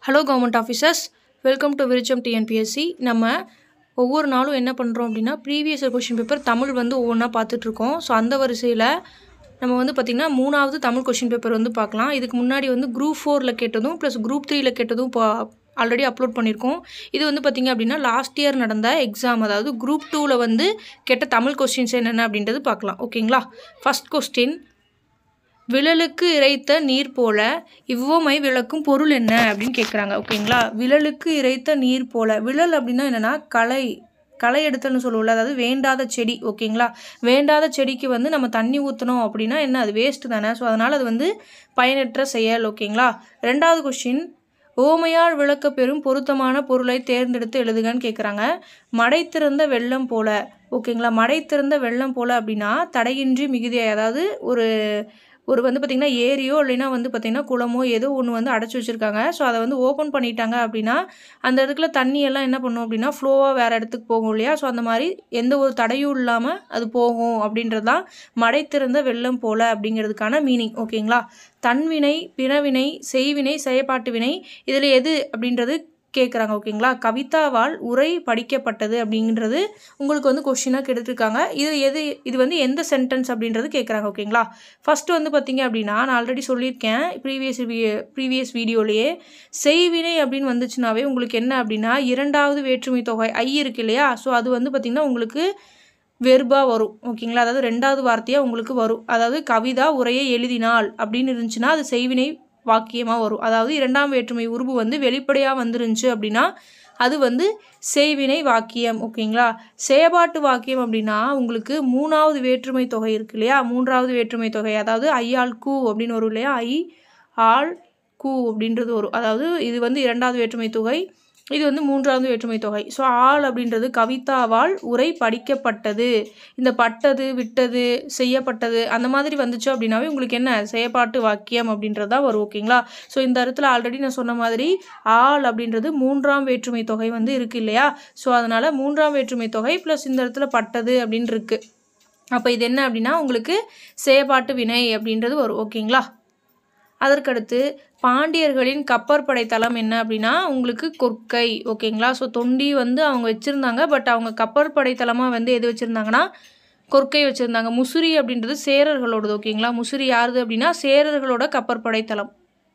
hello government officers welcome to விருச்சம் TNPSC நம்ம ஒவ்வொரு நாளும் என்ன பண்ணுறோம் அப்படின்னா ப்ரீவியஸ் கொஷின் பேப்பர் தமிழ் வந்து ஒவ்வொன்றா பார்த்துட்ருக்கோம் ஸோ அந்த வரிசையில் நம்ம வந்து பார்த்திங்கன்னா மூணாவது தமிழ் கொஷின் பேப்பர் வந்து பார்க்கலாம் இதுக்கு முன்னாடி வந்து குரூப் ஃபோரில் கேட்டதும் ப்ளஸ் குரூப் த்ரீயில் கேட்டதும் இப்போ ஆல்ரெடி அப்லோட் பண்ணியிருக்கோம் இது வந்து பார்த்திங்க அப்படின்னா லாஸ்ட் இயர் நடந்த எக்ஸாம் அதாவது குரூப் டூவில் வந்து கேட்ட தமிழ் கொஸ்டின்ஸ் என்னென்ன அப்படின்றது பார்க்கலாம் ஓகேங்களா ஃபஸ்ட் கொஸ்டின் விழலுக்கு இறைத்த நீர் போல இவ்வுமை விளக்கும் பொருள் என்ன அப்படின்னு கேட்குறாங்க ஓகேங்களா விழலுக்கு இறைத்த நீர் போல விழல் அப்படின்னா என்னென்னா களை களை எடுத்தல்னு சொல்லுவோம்ல அதாவது வேண்டாத செடி ஓகேங்களா வேண்டாத செடிக்கு வந்து நம்ம தண்ணி ஊற்றணும் அப்படின்னா என்ன அது வேஸ்ட்டு தானே ஸோ அதனால் அது வந்து பயனற்ற செயல் ஓகேங்களா ரெண்டாவது கொஷின் ஓமையால் விளக்க பெறும் பொருத்தமான பொருளை தேர்ந்தெடுத்து எழுதுகன்னு கேட்குறாங்க மடை திறந்த வெள்ளம் போல ஓகேங்களா மடை திறந்த வெள்ளம் போல அப்படின்னா தடையின்றி மிகுதியாய் அதாவது ஒரு ஒரு வந்து பார்த்திங்கன்னா ஏரியோ இல்லைன்னா வந்து பார்த்திங்கன்னா குளமோ ஏதோ ஒன்று வந்து அடைச்சி வச்சுருக்காங்க ஸோ அதை வந்து ஓப்பன் பண்ணிட்டாங்க அப்படின்னா அந்த இடத்துல தண்ணி எல்லாம் என்ன பண்ணும் அப்படின்னா ஃப்ளோவாக வேறு இடத்துக்கு போகும் இல்லையா ஸோ அந்த மாதிரி எந்த ஒரு தடையும் இல்லாமல் அது போகும் அப்படின்றது தான் மடை திறந்த வெள்ளம் போல அப்படிங்கிறதுக்கான மீனிங் ஓகேங்களா தன்வினை பிறவினை செய்வினை செயற்பாட்டு வினை இதில் எது அப்படின்றது கேட்குறாங்க ஓகேங்களா கவிதாவால் உரை படிக்கப்பட்டது அப்படின்றது உங்களுக்கு வந்து கொஷினாக கெடுத்துருக்காங்க இது எது இது வந்து எந்த சென்டென்ஸ் அப்படின்றது கேட்குறாங்க ஓகேங்களா ஃபஸ்ட்டு வந்து பார்த்தீங்க அப்படின்னா நான் ஆல்ரெடி சொல்லியிருக்கேன் ப்ரீவியஸ் ப்ரீவியஸ் வீடியோலேயே செய்வினை அப்படின்னு வந்துச்சுனாவே உங்களுக்கு என்ன அப்படின்னா இரண்டாவது வேற்றுமை தொகை ஐ இருக்கு இல்லையா ஸோ அது வந்து பார்த்திங்கன்னா உங்களுக்கு வெர்பாக வரும் ஓகேங்களா அதாவது ரெண்டாவது வார்த்தையாக உங்களுக்கு வரும் அதாவது கவிதா உரையை எழுதினாள் அப்படின்னு இருந்துச்சுன்னா அது செய்வினை வாக்கியமாக வரும் அதாவது இரண்டாம் வேற்றுமை உருவு வந்து வெளிப்படையாக வந்துருந்துச்சு அப்படின்னா அது வந்து செய்வினை வாக்கியம் ஓகேங்களா செயபாட்டு வாக்கியம் அப்படின்னா உங்களுக்கு மூணாவது வேற்றுமை தொகை இருக்கு இல்லையா மூன்றாவது வேற்றுமை தொகை அதாவது ஐயாள் கூ அப்படின்னு வரும் இல்லையா ஐ ஆள் கூ அப்படின்றது வரும் அதாவது இது வந்து இரண்டாவது வேற்றுமை தொகை இது வந்து மூன்றாவது வேற்றுமை தொகை ஸோ ஆள் அப்படின்றது கவிதாவால் உரை படிக்கப்பட்டது இந்த பட்டது விட்டது செய்யப்பட்டது அந்த மாதிரி வந்துச்சு அப்படின்னாவே உங்களுக்கு என்ன செயற்பாட்டு வாக்கியம் அப்படின்றது தான் வரும் ஓகேங்களா ஸோ இந்த இடத்துல ஆல்ரெடி நான் சொன்ன மாதிரி ஆள் அப்படின்றது மூன்றாம் வேற்றுமை தொகை வந்து இருக்குது இல்லையா ஸோ அதனால் மூன்றாம் வேற்றுமை தொகை ப்ளஸ் இந்த இடத்துல பட்டது அப்படின்னு இருக்குது அப்போ இது என்ன அப்படின்னா உங்களுக்கு செயற்பாட்டு வினை அப்படின்றது வரும் ஓகேங்களா அதற்கடுத்து பாண்டியர்களின் கப்பற்படை தளம் என்ன அப்படின்னா உங்களுக்கு கொற்கை ஓகேங்களா ஸோ தொண்டி வந்து அவங்க வச்சுருந்தாங்க பட் அவங்க கப்பற்படை தளமாக வந்து எது வச்சுருந்தாங்கன்னா கொற்கை வச்சுருந்தாங்க முசிறி அப்படின்றது சேரர்களோடது ஓகேங்களா முசிறி யாருது அப்படின்னா சேரர்களோட கப்பற்படை தளம்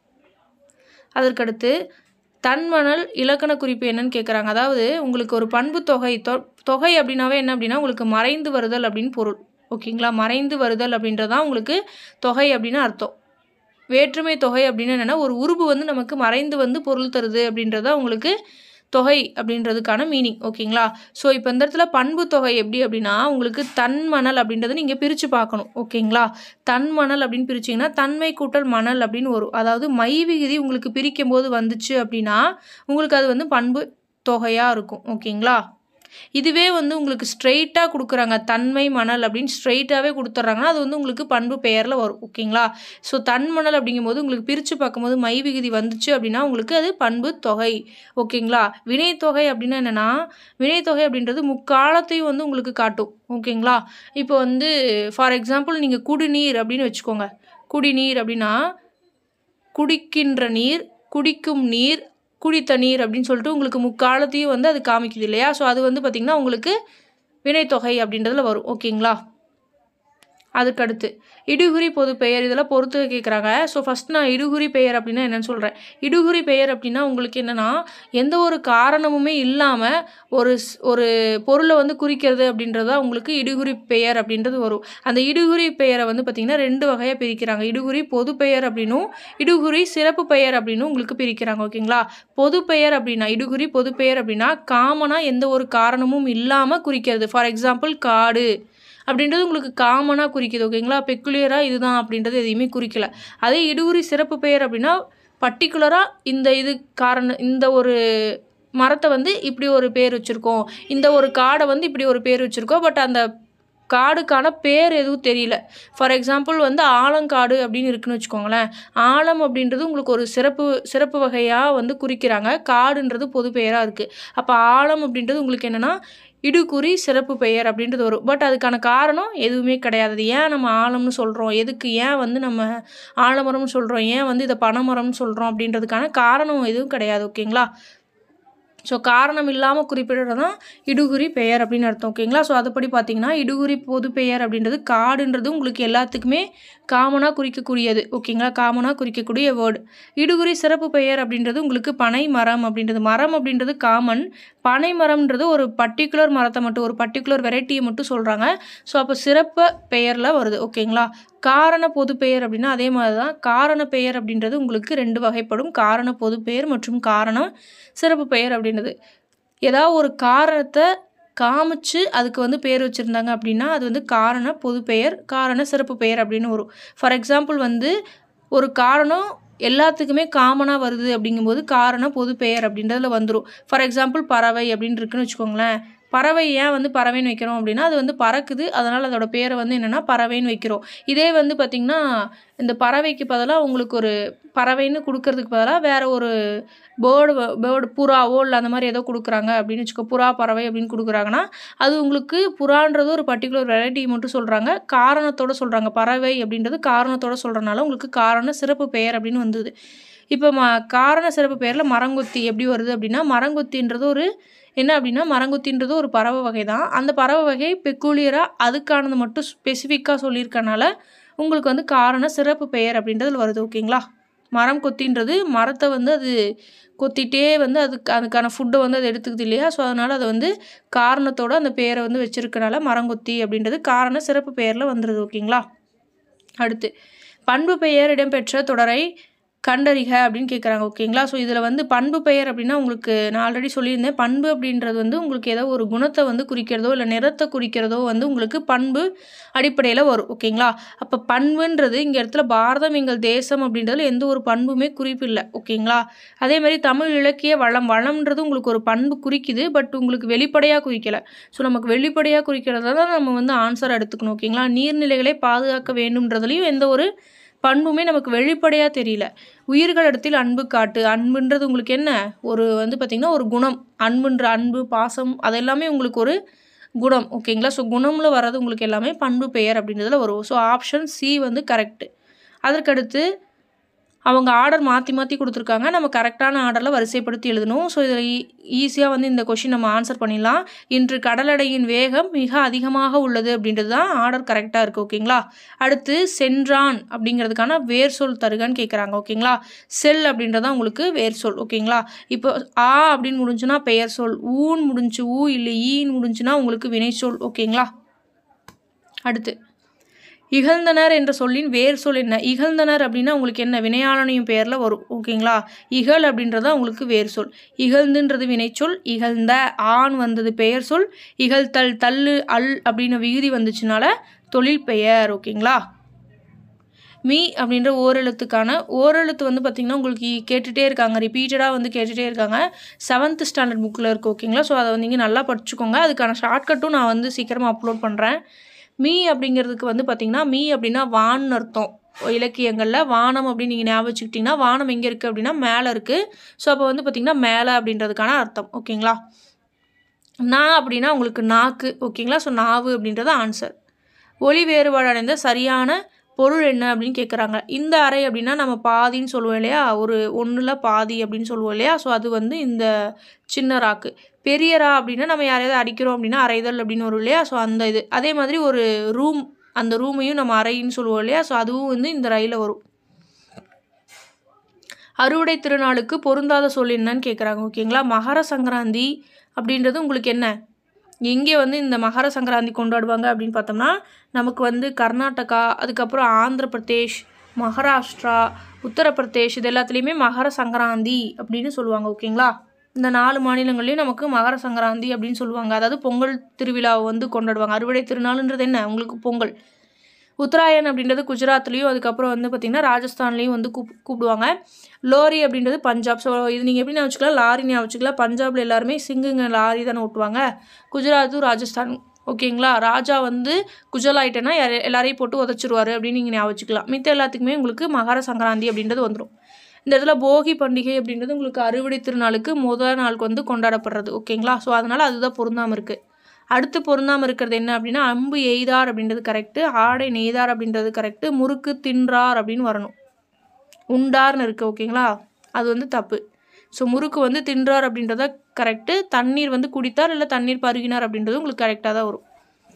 அதற்கடுத்து தன்மணல் இலக்கண குறிப்பு என்னன்னு கேட்குறாங்க அதாவது உங்களுக்கு ஒரு பண்பு தொகை தொகை அப்படின்னாவே என்ன அப்படின்னா உங்களுக்கு மறைந்து வருதல் அப்படின்னு பொருள் ஓகேங்களா மறைந்து வருதல் அப்படின்றதான் உங்களுக்கு தொகை அப்படின்னு அர்த்தம் வேற்றுமை தொகை அப்படின்னு என்னென்னா ஒரு உருவு வந்து நமக்கு மறைந்து வந்து பொருள் தருது அப்படின்றத உங்களுக்கு தொகை அப்படின்றதுக்கான மீனிங் ஓகேங்களா ஸோ இப்போ இந்த இடத்துல பண்பு தொகை எப்படி அப்படின்னா உங்களுக்கு தன்மணல் அப்படின்றத நீங்கள் பிரித்து பார்க்கணும் ஓகேங்களா தன்மணல் அப்படின்னு பிரிச்சிங்கன்னா தன்மை கூட்டல் மணல் அப்படின்னு வரும் அதாவது மை விகுதி உங்களுக்கு பிரிக்கும் போது வந்துச்சு அப்படின்னா உங்களுக்கு அது வந்து பண்பு தொகையாக இருக்கும் ஓகேங்களா இதுவே வந்து உங்களுக்கு ஸ்ட்ரெயிட்டாக கொடுக்குறாங்க தன்மை மணல் அப்படின்னு ஸ்ட்ரெயிட்டாகவே கொடுத்துட்றாங்கன்னா அது வந்து உங்களுக்கு பண்பு பெயரில் வரும் ஓகேங்களா ஸோ தன்மணல் அப்படிங்கும்போது உங்களுக்கு பிரித்து பார்க்கும்போது மை விகுதி வந்துச்சு அப்படின்னா உங்களுக்கு அது பண்பு தொகை ஓகேங்களா வினைத்தொகை அப்படின்னா என்னென்னா வினைத்தொகை அப்படின்றது முக்காலத்தையும் வந்து உங்களுக்கு காட்டும் ஓகேங்களா இப்போ வந்து ஃபார் எக்ஸாம்பிள் நீங்கள் குடிநீர் அப்படின்னு வச்சுக்கோங்க குடிநீர் அப்படின்னா குடிக்கின்ற நீர் குடிக்கும் நீர் குடித்த நீர் அப்படின்னு சொல்லிட்டு உங்களுக்கு முக்காலத்தையும் வந்து அது காமிக்குது இல்லையா ஸோ அது வந்து பார்த்திங்கன்னா உங்களுக்கு வினைத்தொகை அப்படின்றதுல வரும் ஓகேங்களா அதுக்கடுத்து இடுகுறி பொது பெயர் இதெல்லாம் பொறுத்து கேட்குறாங்க ஸோ ஃபஸ்ட் நான் இடுகுறி பெயர் அப்படின்னா என்னென்னு சொல்கிறேன் இடுகுறி பெயர் அப்படின்னா உங்களுக்கு என்னென்னா எந்த ஒரு காரணமுமே இல்லாமல் ஒரு ஒரு பொருளை வந்து குறிக்கிறது அப்படின்றத உங்களுக்கு இடுகுறி பெயர் அப்படின்றது வரும் அந்த இடுகுறி பெயரை வந்து பார்த்திங்கன்னா ரெண்டு வகையாக பிரிக்கிறாங்க இடுகுறி பொது பெயர் அப்படின்னும் இடுகுறி சிறப்பு பெயர் அப்படின்னு உங்களுக்கு பிரிக்கிறாங்க ஓகேங்களா பொது பெயர் அப்படின்னா இடுகுறி பொது பெயர் அப்படின்னா காமனாக எந்த ஒரு காரணமும் இல்லாமல் குறிக்கிறது ஃபார் எக்ஸாம்பிள் காடு அப்படின்றது உங்களுக்கு காமனாக குறிக்குது ஓகேங்களா பெக்குலியராக இதுதான் அப்படின்றது எதையுமே குறிக்கல அதே இடுகுறி சிறப்பு பெயர் அப்படின்னா பர்டிகுலராக இந்த இது காரணம் இந்த ஒரு மரத்தை வந்து இப்படி ஒரு பேர் வச்சுருக்கோம் இந்த ஒரு காடை வந்து இப்படி ஒரு பேர் வச்சுருக்கோம் பட் அந்த காடுக்கான பேர் எதுவும் தெரியல ஃபார் எக்ஸாம்பிள் வந்து ஆலங்காடு அப்படின்னு இருக்குன்னு வச்சுக்கோங்களேன் ஆலம் அப்படின்றது உங்களுக்கு ஒரு சிறப்பு சிறப்பு வகையாக வந்து குறிக்கிறாங்க காடுன்றது பொது பெயராக இருக்குது அப்போ ஆலம் அப்படின்றது உங்களுக்கு என்னென்னா இடுகுறி சிறப்பு பெயர் அப்படின்றது வரும் பட் அதுக்கான காரணம் எதுவுமே கிடையாது அது ஏன் நம்ம ஆலம்னு சொல்கிறோம் எதுக்கு ஏன் வந்து நம்ம ஆலமரம்னு சொல்கிறோம் ஏன் வந்து இதை பனைமரம்னு சொல்கிறோம் அப்படின்றதுக்கான காரணம் எதுவும் கிடையாது ஓகேங்களா ஸோ காரணம் இல்லாமல் குறிப்பிடுறது தான் இடுகுறி பெயர் அப்படின்னு அர்த்தம் ஓகேங்களா ஸோ அதுபடி பார்த்தீங்கன்னா இடுகுறி பொது பெயர் அப்படின்றது காடுன்றது உங்களுக்கு எல்லாத்துக்குமே காமனாக குறிக்கக்கூடியது ஓகேங்களா காமனாக குறிக்கக்கூடிய வேர்டு இடுகுறி சிறப்பு பெயர் அப்படின்றது உங்களுக்கு பனை மரம் அப்படின்றது மரம் அப்படின்றது காமன் பனை மரம்ன்றது ஒரு பர்டிகுலர் மரத்தை மட்டும் ஒரு பர்டிகுலர் வெரைட்டியை மட்டும் சொல்கிறாங்க ஸோ அப்போ சிறப்பு பெயரில் வருது ஓகேங்களா காரண பொது பெயர் அப்படின்னா அதே மாதிரி தான் காரண பெயர் அப்படின்றது உங்களுக்கு ரெண்டு வகைப்படும் காரண பொது பெயர் மற்றும் காரணம் சிறப்பு பெயர் அப்படின்றது ஏதாவது ஒரு காரணத்தை காமிச்சு அதுக்கு வந்து பேர் வச்சுருந்தாங்க அப்படின்னா அது வந்து காரண பொது பெயர் காரண சிறப்பு பெயர் அப்படின்னு வரும் ஃபார் எக்ஸாம்பிள் வந்து ஒரு காரணம் எல்லாத்துக்குமே காமனாக வருது அப்படிங்கும்போது காரண பொது பெயர் அப்படின்றதுல வந்துடும் ஃபார் எக்ஸாம்பிள் பறவை அப்படின்னு இருக்குன்னு வச்சுக்கோங்களேன் பறவை ஏன் வந்து பறவைன்னு வைக்கிறோம் அப்படின்னா அது வந்து பறக்குது அதனால் அதோட பேரை வந்து என்னென்னா பறவைன்னு வைக்கிறோம் இதே வந்து பார்த்திங்கன்னா இந்த பறவைக்கு பதிலாக உங்களுக்கு ஒரு பறவைன்னு கொடுக்கறதுக்கு பதிலாக வேறு ஒரு பேர்டு பேர்டு புறாவோ இல்லை அந்த மாதிரி ஏதோ கொடுக்குறாங்க அப்படின்னு வச்சுக்கோ புறா பறவை அப்படின்னு கொடுக்குறாங்கன்னா அது உங்களுக்கு புறான்றது ஒரு பர்டிகுலர் வெரைட்டி மட்டும் சொல்கிறாங்க காரணத்தோட சொல்கிறாங்க பறவை அப்படின்றது காரணத்தோட சொல்கிறனால உங்களுக்கு காரண சிறப்பு பெயர் அப்படின்னு வந்தது இப்போ ம காரண சிறப்பு பெயரில் மரங்கொத்தி எப்படி வருது அப்படின்னா மரங்கொத்தின்றது ஒரு என்ன அப்படின்னா மரங்கொத்தின்றது ஒரு பறவை வகை தான் அந்த பறவை வகை பெக்குலியராக அதுக்கானது மட்டும் ஸ்பெசிஃபிக்காக சொல்லியிருக்கனால உங்களுக்கு வந்து காரண சிறப்பு பெயர் அப்படின்றதுல வருது ஓகேங்களா மரம் கொத்தின்றது மரத்தை வந்து அது கொத்திட்டே வந்து அதுக்கு அதுக்கான ஃபுட்டை வந்து அது எடுத்துக்குது இல்லையா ஸோ அதனால் அதை வந்து காரணத்தோட அந்த பேரை வந்து வச்சிருக்கனால மரங்கொத்தி அப்படின்றது காரண சிறப்பு பெயரில் வந்துடுது ஓகேங்களா அடுத்து பண்பு பெயர் இடம்பெற்ற தொடரை கண்டறிக அப்படின்னு கேட்குறாங்க ஓகேங்களா ஸோ இதில் வந்து பண்பு பெயர் அப்படின்னா உங்களுக்கு நான் ஆல்ரெடி சொல்லியிருந்தேன் பண்பு அப்படின்றது வந்து உங்களுக்கு ஏதோ ஒரு குணத்தை வந்து குறிக்கிறதோ இல்லை நிறத்தை குறிக்கிறதோ வந்து உங்களுக்கு பண்பு அடிப்படையில் வரும் ஓகேங்களா அப்போ பண்புன்றது இங்கே இடத்துல பாரதம் எங்கள் தேசம் அப்படின்றதுல எந்த ஒரு பண்புமே குறிப்பில்லை ஓகேங்களா அதே மாதிரி தமிழ் இலக்கிய வளம் வளம்ன்றது உங்களுக்கு ஒரு பண்பு குறிக்குது பட் உங்களுக்கு வெளிப்படையாக குறிக்கலை ஸோ நமக்கு வெளிப்படையாக குறிக்கிறத தான் நம்ம வந்து ஆன்சர் எடுத்துக்கணும் ஓகேங்களா நீர்நிலைகளை பாதுகாக்க வேண்டும்ன்றதுலையும் எந்த ஒரு பண்புமே நமக்கு வெளிப்படையாக தெரியல உயிர்களிடத்தில் அன்பு காட்டு அன்புன்றது உங்களுக்கு என்ன ஒரு வந்து பார்த்திங்கன்னா ஒரு குணம் அன்புன்ற அன்பு பாசம் அதெல்லாமே உங்களுக்கு ஒரு குணம் ஓகேங்களா ஸோ குணமில் வர்றது உங்களுக்கு எல்லாமே பண்பு பெயர் அப்படின்றதுல வரும் ஸோ ஆப்ஷன் சி வந்து கரெக்டு அதற்கடுத்து அவங்க ஆர்டர் மாற்றி மாற்றி கொடுத்துருக்காங்க நம்ம கரெக்டான ஆர்டரில் வரிசைப்படுத்தி எழுதணும் ஸோ இதில் ஈஸியாக வந்து இந்த கொஷின் நம்ம ஆன்சர் பண்ணிடலாம் இன்று கடலடையின் வேகம் மிக அதிகமாக உள்ளது அப்படின்றது தான் ஆர்டர் கரெக்டாக இருக்குது ஓகேங்களா அடுத்து சென்றான் அப்படிங்கிறதுக்கான வேர் சொல் தருகன்னு கேட்குறாங்க ஓகேங்களா செல் அப்படின்றதான் உங்களுக்கு வேர் சொல் ஓகேங்களா இப்போ ஆ அப்படின்னு முடிஞ்சுன்னா பெயர் சொல் ஊன் முடிஞ்சு ஊ இல்லை ஈன்னு முடிஞ்சுன்னா உங்களுக்கு வினை சொல் ஓகேங்களா அடுத்து இகழ்ந்தனர் என்ற சொல்லின் வேர் சொல் என்ன இகழ்ந்தனர் அப்படின்னா உங்களுக்கு என்ன வினையாளனையும் பெயரில் வரும் ஓகேங்களா இகழ் அப்படின்றத உங்களுக்கு வேர் சொல் இகழ்ந்துன்றது வினைச்சொல் இகழ்ந்த ஆண் வந்தது பெயர் சொல் இகழ்த்தல் தள்ளு அல் அப்படின்னு விகுதி வந்துச்சுனால தொழில் பெயர் ஓகேங்களா மீ அப்படின்ற ஓரெழுத்துக்கான ஓரெழுத்து வந்து பார்த்திங்கன்னா உங்களுக்கு கேட்டுகிட்டே இருக்காங்க ரிப்பீட்டடாக வந்து கேட்டுகிட்டே இருக்காங்க செவன்த் ஸ்டாண்டர்ட் புக்கில் இருக்குது ஓகேங்களா ஸோ அதை வந்து நீங்கள் நல்லா படிச்சுக்கோங்க அதுக்கான ஷார்ட்கட்டும் நான் வந்து சீக்கிரமாக அப்லோட் பண்ணுறேன் மீ அப்படிங்கிறதுக்கு வந்து பார்த்திங்கன்னா மீ அப்படின்னா வான்னு அர்த்தம் இலக்கியங்களில் வானம் அப்படின்னு நீங்கள் ஞாபகம் வச்சுக்கிட்டிங்கன்னா வானம் எங்கே இருக்குது அப்படின்னா மேலே இருக்குது ஸோ அப்போ வந்து பார்த்திங்கன்னா மேலே அப்படின்றதுக்கான அர்த்தம் ஓகேங்களா நா அப்படின்னா உங்களுக்கு நாக்கு ஓகேங்களா ஸோ நாவு அப்படின்றது ஆன்சர் ஒளி வேறுபாடு அடைந்த சரியான பொருள் என்ன அப்படின்னு கேட்குறாங்க இந்த அறை அப்படின்னா நம்ம பாதின்னு சொல்லுவோம் இல்லையா ஒரு ஒன்றில் பாதி அப்படின்னு சொல்லுவோம் இல்லையா ஸோ அது வந்து இந்த சின்ன ராக்கு பெரிய ரா அப்படின்னா நம்ம யாரையாவது அடிக்கிறோம் அப்படின்னா அறைதல் அப்படின்னு வரும் இல்லையா ஸோ அந்த இது அதே மாதிரி ஒரு ரூம் அந்த ரூமையும் நம்ம அறைன்னு சொல்லுவோம் இல்லையா ஸோ அதுவும் வந்து இந்த ரயிலில் வரும் அறுவடை திருநாளுக்கு பொருந்தாத சொல் என்னன்னு கேட்குறாங்க ஓகேங்களா மகர சங்கராந்தி அப்படின்றது உங்களுக்கு என்ன எங்கே வந்து இந்த மகர சங்கராந்தி கொண்டாடுவாங்க அப்படின்னு பார்த்தோம்னா நமக்கு வந்து கர்நாடகா அதுக்கப்புறம் ஆந்திர பிரதேஷ் மகாராஷ்டிரா உத்தரப்பிரதேஷ் இது எல்லாத்துலேயுமே மகர சங்கராந்தி அப்படின்னு சொல்லுவாங்க ஓகேங்களா இந்த நாலு மாநிலங்கள்லேயும் நமக்கு மகர சங்கராந்தி அப்படின்னு சொல்லுவாங்க அதாவது பொங்கல் திருவிழாவை வந்து கொண்டாடுவாங்க அறுவடை திருநாளுன்றது என்ன உங்களுக்கு பொங்கல் உத்தராயன் அப்படின்றது குஜராத்லேயும் அதுக்கப்புறம் வந்து பார்த்திங்கன்னா ராஜஸ்தான்லேயும் வந்து கூப் கூப்பிடுவாங்க லோரி அப்படின்றது பஞ்சாப் ஸோ இது நீங்கள் எப்படி வச்சுக்கலாம் லாரி ஞாபகம் வச்சுக்கலாம் பஞ்சாபில் எல்லாருமே சிங்குங்க லாரி தானே ஓட்டுவாங்க குஜராத்தும் ராஜஸ்தான் ஓகேங்களா ராஜா வந்து குஜலாயிட்டேன்னா எல்லாரையும் போட்டு உதச்சிருவாரு அப்படின்னு நீங்கள் ஞாபகம் வச்சுக்கலாம் மித்த எல்லாத்துக்குமே உங்களுக்கு மகர சங்கராந்தி அப்படின்றது வந்துடும் இந்த இடத்துல போகி பண்டிகை அப்படின்றது உங்களுக்கு அறுவடை திருநாளுக்கு முதல் நாளுக்கு வந்து கொண்டாடப்படுறது ஓகேங்களா ஸோ அதனால் அதுதான் பொருந்தாமல் இருக்குது அடுத்து பொருந்தாமல் இருக்கிறது என்ன அப்படின்னா அம்பு எய்தார் அப்படின்றது கரெக்டு ஆடை நெய்தார் அப்படின்றது கரெக்டு முறுக்கு தின்றார் அப்படின்னு வரணும் உண்டார்னு இருக்குது ஓகேங்களா அது வந்து தப்பு ஸோ முறுக்கு வந்து தின்றார் அப்படின்றத கரெக்டு தண்ணீர் வந்து குடித்தார் இல்லை தண்ணீர் பருகினார் அப்படின்றது உங்களுக்கு கரெக்டாக தான் வரும்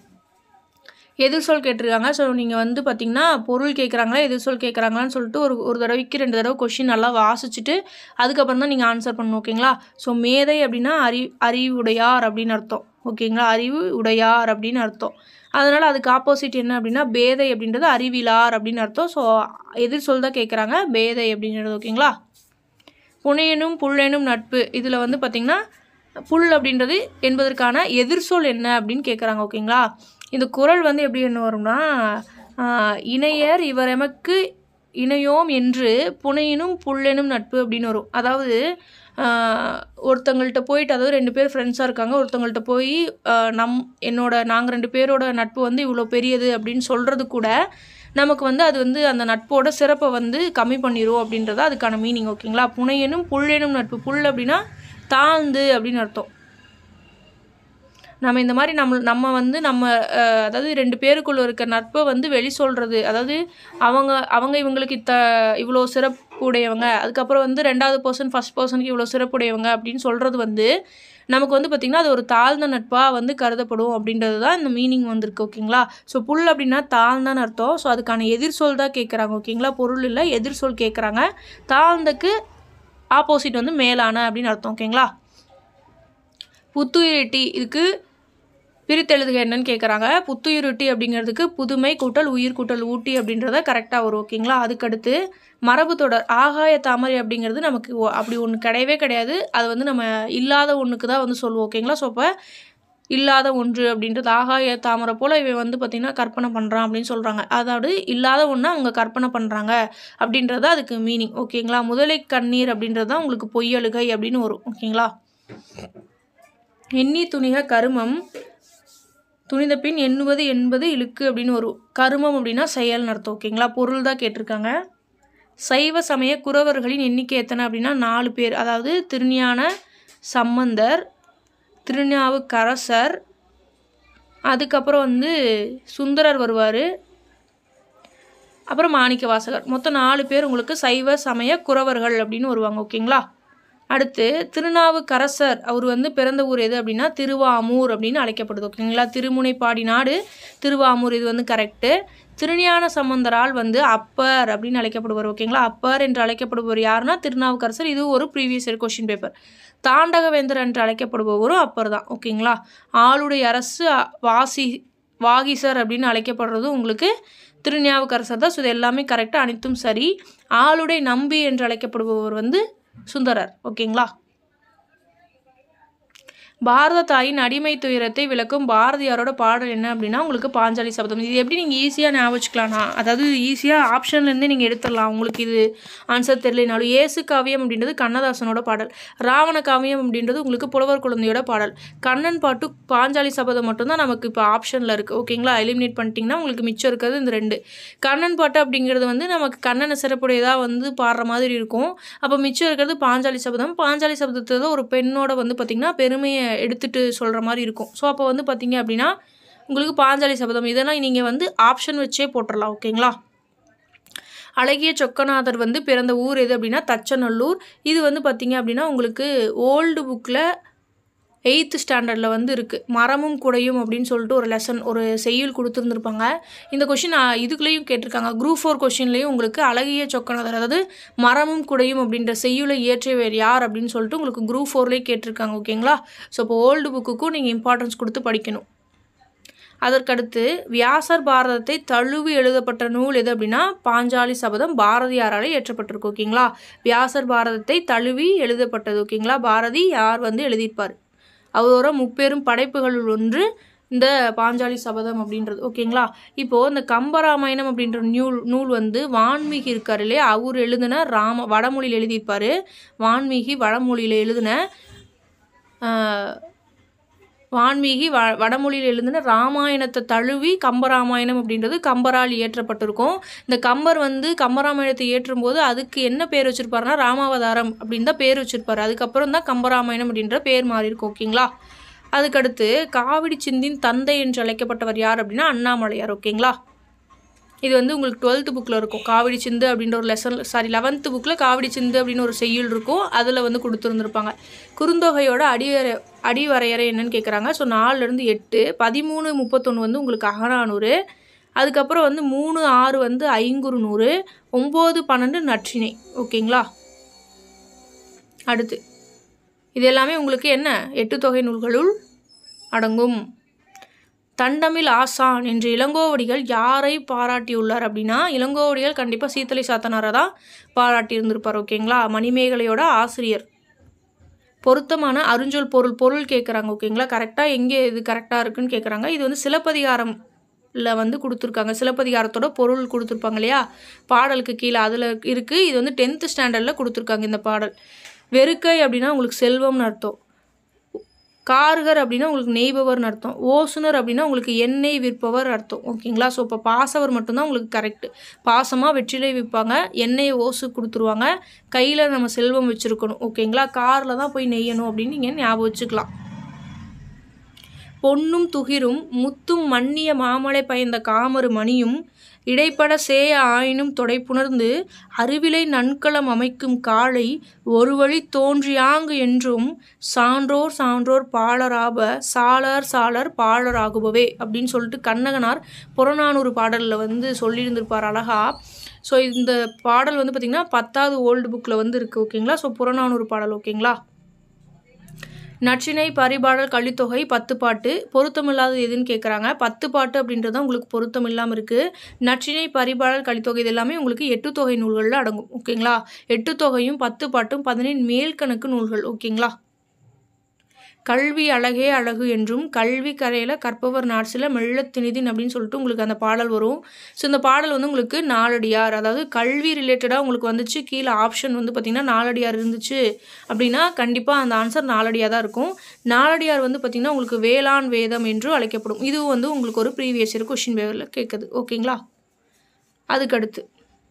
எதிர்சொல் கேட்டிருக்காங்க ஸோ நீங்கள் வந்து பார்த்தீங்கன்னா பொருள் கேட்குறாங்களா எதிர்சொல் கேட்குறாங்களான்னு சொல்லிட்டு ஒரு ஒரு தடவைக்கு ரெண்டு தடவை கொஷின் நல்லா வாசிச்சுட்டு அதுக்கப்புறம் தான் நீங்கள் ஆன்சர் பண்ணணும் ஓகேங்களா ஸோ மேதை அப்படின்னா அறி அறிவுடையார் அப்படின்னு அர்த்தம் ஓகேங்களா அறிவு உடையார் அப்படின்னு அர்த்தம் அதனால் அதுக்கு ஆப்போசிட் என்ன அப்படின்னா பேதை அப்படின்றது அறிவிலார் அப்படின்னு அர்த்தம் ஸோ எதிர் சொல் தான் கேட்குறாங்க பேதை அப்படின்றது ஓகேங்களா புனையனும் புள்ளெனும் நட்பு இதில் வந்து பார்த்திங்கன்னா புல் அப்படின்றது என்பதற்கான எதிர்சொல் என்ன அப்படின்னு கேட்குறாங்க ஓகேங்களா இந்த குரல் வந்து எப்படி என்ன வரும்னா ஆஹ், இணையர் இவர் எமக்கு இணையோம் என்று புனையினும் புல்லெனும் நட்பு அப்படின்னு வரும் அதாவது ஆஹ், ஒருத்தங்கள்ட்ட போயிட்டு அதாவது ரெண்டு பேர் ஃப்ரெண்ட்ஸாக இருக்காங்க ஒருத்தங்கள்ட்ட போய் ஆஹ், நம் என்னோட நாங்கள் ரெண்டு பேரோட நட்பு வந்து இவ்வளோ பெரியது அப்படின்னு சொல்கிறது கூட நமக்கு வந்து அது வந்து அந்த நட்போட சிறப்பை வந்து கம்மி பண்ணிரும் அப்படின்றத அதுக்கான மீனிங் ஓகேங்களா புனையனும் புல்லெனும் நட்பு புல் அப்படின்னா தாழ்ந்து அப்படின்னு அர்த்தம் நம்ம இந்த மாதிரி நம்ம நம்ம வந்து நம்ம அஹ், அதாவது ரெண்டு பேருக்குள்ள இருக்க நட்பை வந்து வெளி சொல்கிறது அதாவது அவங்க அவங்க இவங்களுக்கு இத்த இவ்வளோ சிறப்புடையவங்க அதுக்கப்புறம் வந்து ரெண்டாவது பர்சன் ஃபஸ்ட் பர்சனுக்கு இவ்வளோ சிறப்புடையவங்க அப்படின்னு சொல்கிறது வந்து நமக்கு வந்து பார்த்திங்கன்னா அது ஒரு தாழ்ந்த நட்பாக வந்து கருதப்படும் அப்படின்றது தான் இந்த மீனிங் வந்திருக்கு ஓகேங்களா ஸோ புல் அப்படின்னா தாழ்ந்தான்னு அர்த்தம் ஸோ அதுக்கான எதிர்சொல் தான் கேட்குறாங்க ஓகேங்களா பொருள் இல்லை எதிர்சொல் கேட்குறாங்க தாழ்ந்தக்கு ஆப்போசிட் வந்து மேலான அப்படின்னு அர்த்தம் ஓகேங்களா புத்துயிரிட்டி இதுக்கு பிரித்தெழுதுக என்னன்னு கேட்குறாங்க புத்துயிருட்டி அப்படிங்கிறதுக்கு புதுமை கூட்டல் உயிர் கூட்டல் ஊட்டி அப்படின்றத கரெக்டாக வரும் ஓகேங்களா அதுக்கடுத்து மரபு தொடர் ஆகாய தாமரை அப்படிங்கிறது நமக்கு ஒ- அப்படி ஒன்று கிடையவே கிடையாது அது வந்து நம்ம இல்லாத ஒன்றுக்கு தான் வந்து சொல்லுவோம் ஓகேங்களா ஸோ அப்போ இல்லாத ஒன்று அப்படின்றது ஆகாய தாமரை போல் இவன் வந்து பார்த்திங்கன்னா கற்பனை பண்ணுறான் அப்படின்னு சொல்கிறாங்க அதாவது இல்லாத ஒன்று அவங்க கற்பனை பண்ணுறாங்க அப்படின்றது அதுக்கு மீனிங் ஓகேங்களா முதலை கண்ணீர் அப்படின்றது தான் உங்களுக்கு பொய்யழுகை அப்படின்னு வரும் ஓகேங்களா எண்ணி துணிக கருமம் துணிந்த பின் எண்ணுவது என்பது இழுக்கு அப்படின்னு வரும் கருமம் அப்படின்னா செயல்னு அர்த்தம் ஓகேங்களா பொருள் தான் கேட்டிருக்காங்க சைவ சமய குறவர்களின் எண்ணிக்கை எத்தனை அப்படின்னா நாலு பேர் அதாவது திருஞான சம்பந்தர் திருநாவுக்கரசர் அதுக்கப்புறம் வந்து சுந்தரர் வருவார் அப்புறம் மாணிக்க வாசகர் மொத்தம் நாலு பேர் உங்களுக்கு சைவ சமய குறவர்கள் அப்படின்னு வருவாங்க ஓகேங்களா அடுத்து திருநாவுக்கரசர் அவர் வந்து பிறந்த ஊர் எது அப்படின்னா திருவாமூர் அப்படின்னு அழைக்கப்படுது ஓகேங்களா திருமுனைப்பாடி நாடு திருவாமூர் இது வந்து கரெக்டு திருஞான சம்பந்தரால் வந்து அப்பர் அப்படின்னு அழைக்கப்படுவார் ஓகேங்களா அப்பர் என்று அழைக்கப்படுபவர் யாருன்னா திருநாவுக்கரசர் இது ஒரு ப்ரீவியஸ் இயர் கொஷின் பேப்பர் தாண்டகவேந்தர் என்று அழைக்கப்படுபவரும் அப்பர் தான் ஓகேங்களா ஆளுடைய அரசு அ- வாசி வாகீசர் அப்படின்னு அழைக்கப்படுறது உங்களுக்கு திருஞாவுக்கரசர் தான் ஸோ இது எல்லாமே கரெக்டாக அனைத்தும் சரி ஆளுடை நம்பி என்று அழைக்கப்படுபவர் வந்து சுந்தரர் ஓகேங்களா பாரத தாயின் அடிமை துயரத்தை விளக்கும் பாரதியாரோட பாடல் என்ன அப்படின்னா உங்களுக்கு பாஞ்சாலி சபதம் இது எப்படி நீங்கள் ஈஸியாக ஞாபகம் வச்சுக்கலாம்னா அதாவது ஈஸியாக ஆப்ஷன்லேருந்தே நீங்கள் எடுத்துடலாம் உங்களுக்கு இது ஆன்சர் தெரியலனாலும் ஏசு காவியம் அப்படின்றது கண்ணதாசனோட பாடல் ராவண காவியம் அப்படின்றது உங்களுக்கு புலவர் குழந்தையோட பாடல் கண்ணன் பாட்டு பாஞ்சாலி சபதம் மட்டும்தான் நமக்கு இப்போ ஆப்ஷனில் இருக்குது ஓகேங்களா எலிமினேட் பண்ணிட்டீங்கன்னா உங்களுக்கு மிச்சம் இருக்கிறது இந்த ரெண்டு கண்ணன் பாட்டு அப்படிங்கிறது வந்து நமக்கு கண்ணனை சிறப்புடையதாக வந்து பாடுற மாதிரி இருக்கும் அப்போ மிச்சம் இருக்கிறது பாஞ்சாலி சபதம் பாஞ்சாலி சபதத்தில் தான் ஒரு பெண்ணோட வந்து பார்த்திங்கன்னா பெருமையை எடுத்துட்டு சொல்கிற மாதிரி இருக்கும் ஸோ அப்போ வந்து பார்த்தீங்க அப்படின்னா உங்களுக்கு பாஞ்சாலி சபதம் இதெல்லாம் நீங்கள் வந்து ஆப்ஷன் வச்சே போட்டுடலாம் ஓகேங்களா அழகிய சொக்கநாதர் வந்து பிறந்த ஊர் எது அப்படின்னா தச்சநல்லூர் இது வந்து பார்த்தீங்க அப்படின்னா உங்களுக்கு ஓல்டு புக்கில் எயித்து ஸ்டாண்டர்டில் வந்து இருக்குது மரமும் குடையும் அப்படின்னு சொல்லிட்டு ஒரு லெசன் ஒரு செய்யுள் கொடுத்துருந்துருப்பாங்க இந்த கொஷின் இதுக்குள்ளேயும் கேட்டிருக்காங்க குரூப் ஃபோர் கொஷின்லேயும் உங்களுக்கு அழகிய சொக்கநாதர் அதாவது மரமும் குடையும் அப்படின்ற செய்யுளை இயற்றியவர் யார் அப்படின்னு சொல்லிட்டு உங்களுக்கு குரூப் ஃபோர்லேயே கேட்டிருக்காங்க ஓகேங்களா ஸோ இப்போ ஓல்டு புக்குக்கும் நீங்கள் இம்பார்ட்டன்ஸ் கொடுத்து படிக்கணும் அதற்கடுத்து வியாசர் பாரதத்தை தழுவி எழுதப்பட்ட நூல் எது அப்படின்னா பாஞ்சாலி சபதம் பாரதியாரால் இயற்றப்பட்டிருக்கு ஓகேங்களா வியாசர் பாரதத்தை தழுவி எழுதப்பட்டது ஓகேங்களா பாரதி யார் வந்து எழுதியிருப்பார் அவரோட முப்பெரும் படைப்புகளுள் ஒன்று இந்த பாஞ்சாலி சபதம் அப்படின்றது ஓகேங்களா இப்போது இந்த கம்பராமாயணம் அப்படின்ற நூல் நூல் வந்து வான்மீகி இருக்கார் இல்லையா அவர் எழுதின ராம வடமொழியில் எழுதியிருப்பார் வான்மீகி வடமொழியில் எழுதின ஆஹ், வான்மீகி வ வடமொழியில் எழுதின ராமாயணத்தை தழுவி கம்பராமாயணம் அப்படின்றது கம்பரால் இயற்றப்பட்டிருக்கும் இந்த கம்பர் வந்து கம்பராமாயணத்தை இயற்றும் போது அதுக்கு என்ன பேர் வச்சிருப்பாருன்னா ராமாவதாரம் அப்படின்னு தான் பேர் வச்சிருப்பாரு அதுக்கப்புறம் தான் கம்பராமாயணம் அப்படின்ற பேர் மாறி இருக்கும் ஓகேங்களா அதுக்கடுத்து காவிடி சிந்தின் தந்தை என்று அழைக்கப்பட்டவர் யார் அப்படின்னா அண்ணாமலையார் ஓகேங்களா இது வந்து உங்களுக்கு டுவெல்த்து புக்கில் இருக்கும் காவிடி சிந்து அப்படின்ற ஒரு லெசன் சாரி லெவன்த்து புக்கில் காவிடி சிந்து அப்படின்னு ஒரு செய்யுள் இருக்கும் அதில் வந்து கொடுத்துருந்துருப்பாங்க குறுந்தொகையோட அடிவரை அடிவரையறை என்னன்னு கேட்குறாங்க ஸோ நாலுலேருந்து எட்டு பதிமூணு முப்பத்தொன்று வந்து உங்களுக்கு அகநானூறு அதுக்கப்புறம் வந்து மூணு ஆறு வந்து ஐங்குறுநூறு ஒம்பது பன்னெண்டு நற்றினை ஓகேங்களா அடுத்து இது எல்லாமே உங்களுக்கு என்ன எட்டு தொகை நூல்களுள் அடங்கும் தண்டமில் ஆசான் என்று இளங்கோவடிகள் யாரை பாராட்டியுள்ளார் அப்படின்னா இளங்கோவடிகள் கண்டிப்பாக சீத்தலை சாத்தனாரை தான் பாராட்டி இருந்திருப்பார் ஓகேங்களா மணிமேகலையோட ஆசிரியர் பொருத்தமான அருஞ்சொல் பொருள் பொருள் கேட்குறாங்க ஓகேங்களா கரெக்டாக எங்கே இது கரெக்டாக இருக்குன்னு கேட்குறாங்க இது வந்து சிலப்பதிகாரம் ல வந்து கொடுத்துருக்காங்க சிலப்பதிகாரத்தோட பொருள் கொடுத்துருப்பாங்க இல்லையா பாடலுக்கு கீழே அதில் இருக்குது இது வந்து டென்த்து ஸ்டாண்டர்டில் கொடுத்துருக்காங்க இந்த பாடல் வெறுக்கை அப்படின்னா உங்களுக்கு செல்வம்னு அர்த்தம் கார்கர் அப்படின்னா உங்களுக்கு நெய்பவர்னு அர்த்தம் ஓசுனர் அப்படின்னா உங்களுக்கு எண்ணெய் விற்பவர் அர்த்தம் ஓகேங்களா ஸோ இப்போ பாசவர் மட்டும்தான் உங்களுக்கு கரெக்டு பாசமாக வெற்றிலை விற்பாங்க எண்ணெயை ஓசு கொடுத்துருவாங்க கையில் நம்ம செல்வம் வச்சுருக்கணும் ஓகேங்களா காரில் தான் போய் நெய்யணும் அப்படின்னு நீங்கள் ஞாபகம் வச்சுக்கலாம் பொன்னும் துகிரும் முத்தும் மன்னிய மாமலை பயந்த காமரு மணியும் இடைப்பட சேய ஆயினும் தொடைப்புணர்ந்து அருவிலை நன்கலம் அமைக்கும் காளை ஒரு வழி தோன்றியாங்கு என்றும் சான்றோர் சான்றோர் பாலராப சாளர் சாளர் பாலராகுபவே அப்படின்னு சொல்லிட்டு கண்ணகனார் புறநானூறு பாடலில் வந்து சொல்லியிருந்திருப்பார் அழகா ஸோ இந்த பாடல் வந்து பார்த்திங்கன்னா பத்தாவது ஓல்டு புக்கில் வந்து இருக்குது ஓகேங்களா ஸோ புறநானூறு பாடல் ஓகேங்களா நற்றினை பரிபாடல் கலித்தொகை பத்து பாட்டு பொருத்தமில்லாதது எதுன்னு கேட்குறாங்க பத்து பாட்டு அப்படின்றது தான் உங்களுக்கு பொருத்தம் இல்லாமல் இருக்குது நற்றினை பரிபாடல் கலித்தொகை இது எல்லாமே உங்களுக்கு எட்டு தொகை நூல்களில் அடங்கும் ஓகேங்களா எட்டு தொகையும் பத்து பாட்டும் பதினேழு மேல்கணக்கு நூல்கள் ஓகேங்களா கல்வி அழகே அழகு என்றும் கல்வி கரையில் கற்பவர் நாட்சில மெல்லத்தினிதின் அப்படின்னு சொல்லிட்டு உங்களுக்கு அந்த பாடல் வரும் ஸோ இந்த பாடல் வந்து உங்களுக்கு நாலடியார் அதாவது கல்வி ரிலேட்டடாக உங்களுக்கு வந்துச்சு கீழே ஆப்ஷன் வந்து பார்த்திங்கன்னா நாலடியார் இருந்துச்சு அப்படின்னா கண்டிப்பாக அந்த ஆன்சர் நாலடியாக தான் இருக்கும் நாலடியார் வந்து பார்த்திங்கன்னா உங்களுக்கு வேளாண் வேதம் என்று அழைக்கப்படும் இதுவும் வந்து உங்களுக்கு ஒரு ப்ரீவியஸ் இயர் கொஷின் பேப்பரில் கேட்குது ஓகேங்களா அதுக்கடுத்து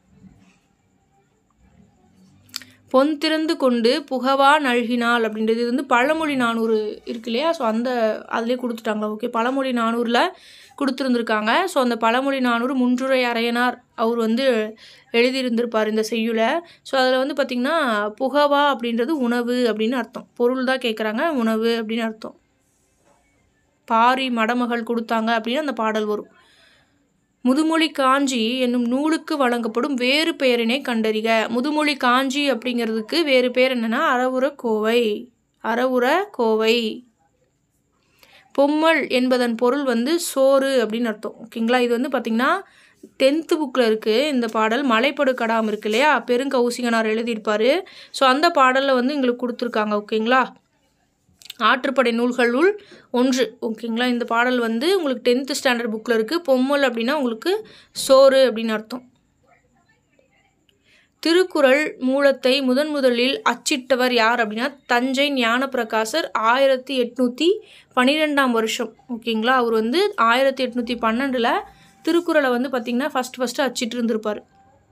பொன் திறந்து கொண்டு புகவா நல்கினாள் அப்படின்றது இது வந்து பழமொழி நானூறு இருக்கு இல்லையா ஸோ அந்த அதிலே கொடுத்துட்டாங்களா ஓகே பழமொழி நானூறில் கொடுத்துருந்துருக்காங்க ஸோ அந்த பழமொழி நானூறு முன்றுரை அரையனார் அவர் வந்து எழுதியிருந்திருப்பார் இந்த செய்யுளை ஸோ அதில் வந்து பார்த்திங்கன்னா புகவா அப்படின்றது உணவு அப்படின்னு அர்த்தம் பொருள் தான் கேட்குறாங்க உணவு அப்படின்னு அர்த்தம் பாரி மடமகள் கொடுத்தாங்க அப்படின்னு அந்த பாடல் வரும் முதுமொழி காஞ்சி என்னும் நூலுக்கு வழங்கப்படும் வேறு பெயரினை கண்டறிக முதுமொழி காஞ்சி அப்படிங்கிறதுக்கு வேறு பேர் என்னென்னா அறவுர கோவை அறவுர கோவை பொம்மல் என்பதன் பொருள் வந்து சோறு அப்படின்னு அர்த்தம் ஓகேங்களா இது வந்து பார்த்திங்கன்னா டென்த்து புக்கில் இருக்குது இந்த பாடல் மலைப்படு கடாம் இருக்கு இல்லையா பெருங்கௌசிகனார் எழுதியிருப்பார் ஸோ அந்த பாடலில் வந்து எங்களுக்கு கொடுத்துருக்காங்க ஓகேங்களா ஆற்றுப்படை நூல்களுள் ஒன்று ஓகேங்களா இந்த பாடல் வந்து உங்களுக்கு டென்த்து ஸ்டாண்டர்ட் புக்கில் இருக்குது பொம்மல் அப்படின்னா உங்களுக்கு சோறு அப்படின்னு அர்த்தம் திருக்குறள் மூலத்தை முதன் முதலில் அச்சிட்டவர் யார் அப்படின்னா தஞ்சை ஞானப்பிரகாசர் ஆயிரத்தி எட்நூற்றி பன்னிரெண்டாம் வருஷம் ஓகேங்களா அவர் வந்து ஆயிரத்தி எட்நூற்றி பன்னெண்டில் திருக்குறளை வந்து பார்த்திங்கன்னா ஃபஸ்ட் ஃபஸ்ட்டு அச்சிட்டு இருந்திருப்பார்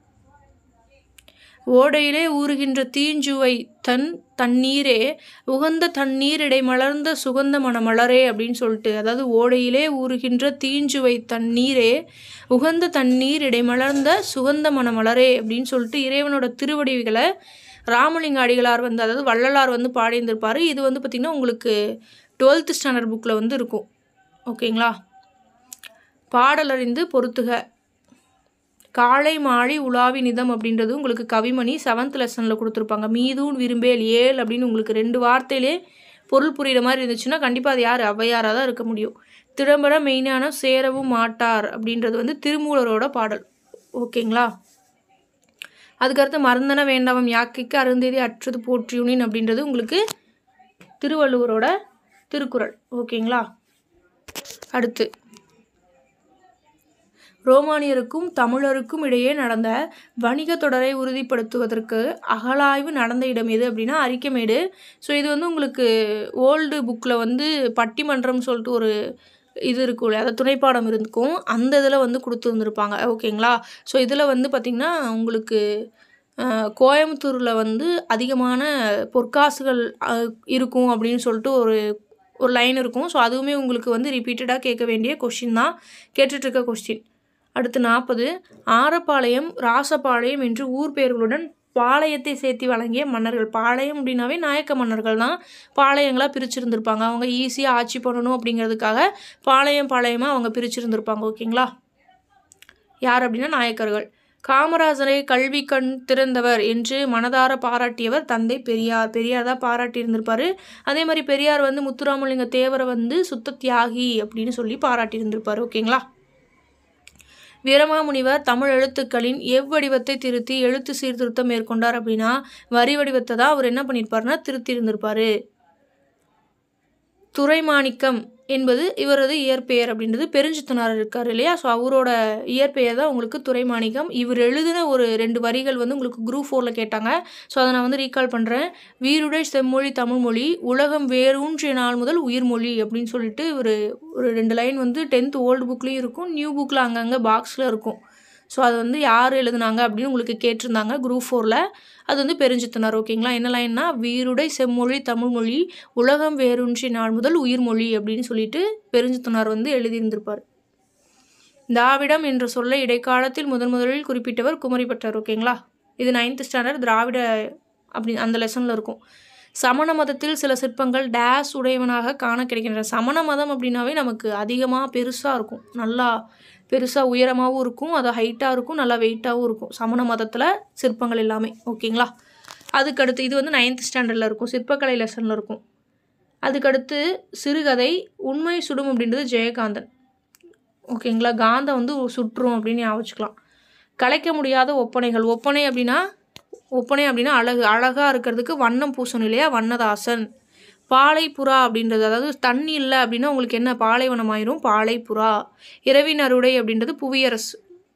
ஓடையிலே ஊறுகின்ற தீஞ்சுவை தன் தண்ணீரே உகந்த தண்ணீர் இடை மலர்ந்த சுகந்த மணமலரே அப்படின்னு சொல்லிட்டு அதாவது ஓடையிலே ஊறுகின்ற தீஞ்சுவை தண்ணீரே உகந்த தண்ணீர் இடை மலர்ந்த சுகந்த மணமலரே அப்படின்னு சொல்லிட்டு இறைவனோட திருவடிகளை ராமலிங்க அடிகளார் வந்து அதாவது வள்ளலார் வந்து பாடியிருந்திருப்பார் இது வந்து பார்த்திங்கன்னா உங்களுக்கு டுவெல்த் ஸ்டாண்டர்ட் புக்கில் வந்து இருக்கும் ஓகேங்களா பாடலறிந்து பொறுத்துக காலை மாழி உலாவி நிதம் அப்படின்றது உங்களுக்கு கவிமணி செவன்த் லெசனில் கொடுத்துருப்பாங்க மீதூன் விரும்பேல் ஏல் அப்படின்னு உங்களுக்கு ரெண்டு வார்த்தையிலே பொருள் புரிகிற மாதிரி இருந்துச்சுன்னா கண்டிப்பாக அது யார் ஔவையாராக தான் இருக்க முடியும் திறம்பட மெய்ஞானம் சேரவும் மாட்டார் அப்படின்றது வந்து திருமூலரோட பாடல் ஓகேங்களா அதுக்கடுத்து மருந்தன வேண்டாமம் யாக்கைக்கு அருந்தேதி அற்றது போற்றியுனின் அப்படின்றது உங்களுக்கு திருவள்ளுவரோட திருக்குறள் ஓகேங்களா அடுத்து ரோமானியருக்கும் தமிழருக்கும் இடையே நடந்த வணிக தொடரை உறுதிப்படுத்துவதற்கு அகழாய்வு நடந்த இடம் எது அப்படின்னா அரிக்கமேடு ஸோ இது வந்து உங்களுக்கு ஓல்டு புக்கில் வந்து பட்டிமன்றம் சொல்லிட்டு ஒரு இது இருக்கும்ல அதை துணைப்பாடம் இருக்கும் அந்த இதில் வந்து கொடுத்துருந்துருப்பாங்க ஓகேங்களா ஸோ இதில் வந்து பார்த்திங்கன்னா உங்களுக்கு கோயம்புத்தூரில் வந்து அதிகமான பொற்காசுகள் இருக்கும் அப்படின்னு சொல்லிட்டு ஒரு ஒரு லைன் இருக்கும் ஸோ அதுவுமே உங்களுக்கு வந்து ரிப்பீட்டடாக கேட்க வேண்டிய கொஷின் தான் கேட்டுட்ருக்க கொஸ்டின் அடுத்து நாற்பது ஆரப்பாளையம் ராசபாளையம் என்று ஊர் பெயர்களுடன் பாளையத்தை சேர்த்து வழங்கிய மன்னர்கள் பாளையம் அப்படின்னாவே நாயக்க மன்னர்கள் தான் பாளையங்களாக பிரிச்சிருந்திருப்பாங்க அவங்க ஈஸியாக ஆட்சி பண்ணணும் அப்படிங்கிறதுக்காக பாளையம் பாளையமாக அவங்க பிரிச்சிருந்திருப்பாங்க ஓகேங்களா யார் அப்படின்னா நாயக்கர்கள் காமராஜரை கல்வி கண் திறந்தவர் என்று மனதார பாராட்டியவர் தந்தை பெரியார் பெரியார் தான் பாராட்டி இருந்திருப்பாரு அதே மாதிரி பெரியார் வந்து முத்துராமலிங்க தேவரை வந்து சுத்த தியாகி அப்படின்னு சொல்லி பாராட்டி இருந்திருப்பாரு ஓகேங்களா வீரமாமுனிவர் தமிழ் எழுத்துக்களின் எவ்வடிவத்தை திருத்தி எழுத்து சீர்திருத்தம் மேற்கொண்டார் அப்படின்னா வரி வடிவத்தை தான் அவர் என்ன பண்ணியிருப்பாருன்னா திருத்தி இருந்திருப்பாரு துரைமாணிக்கம் என்பது இவரது இயற்பெயர் அப்படின்றது பெருஞ்சித்தனார் இருக்கார் இல்லையா ஸோ அவரோட இயற்பெயர் தான் உங்களுக்கு துரைமாணிக்கம் இவர் எழுதின ஒரு ரெண்டு வரிகள் வந்து உங்களுக்கு குரூப் ஃபோரில் கேட்டாங்க ஸோ அதை நான் வந்து ரீகால் பண்ணுறேன் வீருடை செம்மொழி தமிழ்மொழி உலகம் வேரூன்றிய நாள் முதல் உயிர்மொழி அப்படின்னு சொல்லிட்டு ஒரு ஒரு ரெண்டு லைன் வந்து டென்த் ஓல்டு புக்லேயும் இருக்கும் நியூ புக்கில் அங்கங்கே பாக்ஸில் இருக்கும் ஸோ அது வந்து யார் எழுதுனாங்க அப்படின்னு உங்களுக்கு கேட்டிருந்தாங்க குரூப் ஃபோரில் அது வந்து பெருஞ்சித்தனார் ஓகேங்களா என்ன லைன்னா வீருடை செம்மொழி தமிழ்மொழி உலகம் வேரூன்றி நாள் முதல் உயிர்மொழி அப்படின்னு சொல்லிட்டு பெருஞ்சித்தனார் வந்து எழுதியிருந்திருப்பார் திராவிடம் என்ற சொல்லை இடைக்காலத்தில் முதன் முதலில் குறிப்பிட்டவர் குமரிப்பட்டார் ஓகேங்களா இது நைன்த் ஸ்டாண்டர்ட் திராவிட அப்படி அந்த லெசனில் இருக்கும் சமண மதத்தில் சில சிற்பங்கள் டேஸ் உடையவனாக காண கிடைக்கின்றன சமண மதம் அப்படின்னாவே நமக்கு அதிகமாக பெருசாக இருக்கும் நல்லா பெருசாக உயரமாகவும் இருக்கும் அது ஹைட்டாக இருக்கும் நல்லா வெயிட்டாகவும் இருக்கும் சமண மதத்தில் சிற்பங்கள் எல்லாமே ஓகேங்களா அதுக்கடுத்து இது வந்து நைன்த் ஸ்டாண்டர்டில் இருக்கும் சிற்பக்கலை லெசனில் இருக்கும் அதுக்கடுத்து சிறுகதை உண்மை சுடும் அப்படின்றது ஜெயகாந்தன் ஓகேங்களா காந்தம் வந்து சுற்றும் அப்படின்னு ஞாபகம் வச்சுக்கலாம் கலைக்க முடியாத ஒப்பனைகள் ஒப்பனை அப்படின்னா ஒப்பனை அப்படின்னா அழகு அழகாக இருக்கிறதுக்கு வண்ணம் பூசணும் இல்லையா வண்ணதாசன் பாலைப்புறா அப்படின்றது அதாவது தண்ணி இல்லை அப்படின்னா உங்களுக்கு என்ன பாலைவனம் ஆயிரும் பாலைப்புறா இரவின் அறுவடை அப்படின்றது புவியரசு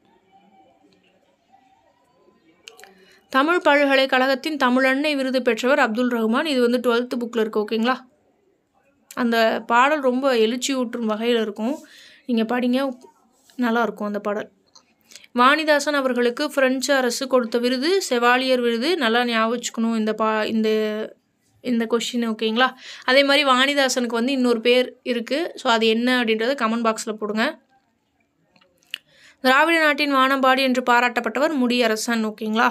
தமிழ் பல்கலைக்கழகத்தின் தமிழன்னை விருது பெற்றவர் அப்துல் ரஹ்மான் இது வந்து டுவெல்த்து புக்கில் இருக்குது ஓகேங்களா அந்த பாடல் ரொம்ப எழுச்சி ஊற்றும் வகையில் இருக்கும் நீங்கள் படிங்க நல்லாயிருக்கும் அந்த பாடல் வாணிதாசன் அவர்களுக்கு பிரெஞ்சு அரசு கொடுத்த விருது செவாலியர் விருது நல்லா ஞாபகம் வச்சுக்கணும் இந்த பா இந்த இந்த கொஷின் ஓகேங்களா அதே மாதிரி வாணிதாசனுக்கு வந்து இன்னொரு பேர் இருக்குது ஸோ அது என்ன அப்படின்றத கமெண்ட் பாக்ஸில் போடுங்க திராவிட நாட்டின் வானம்பாடி என்று பாராட்டப்பட்டவர் முடியரசன் ஓகேங்களா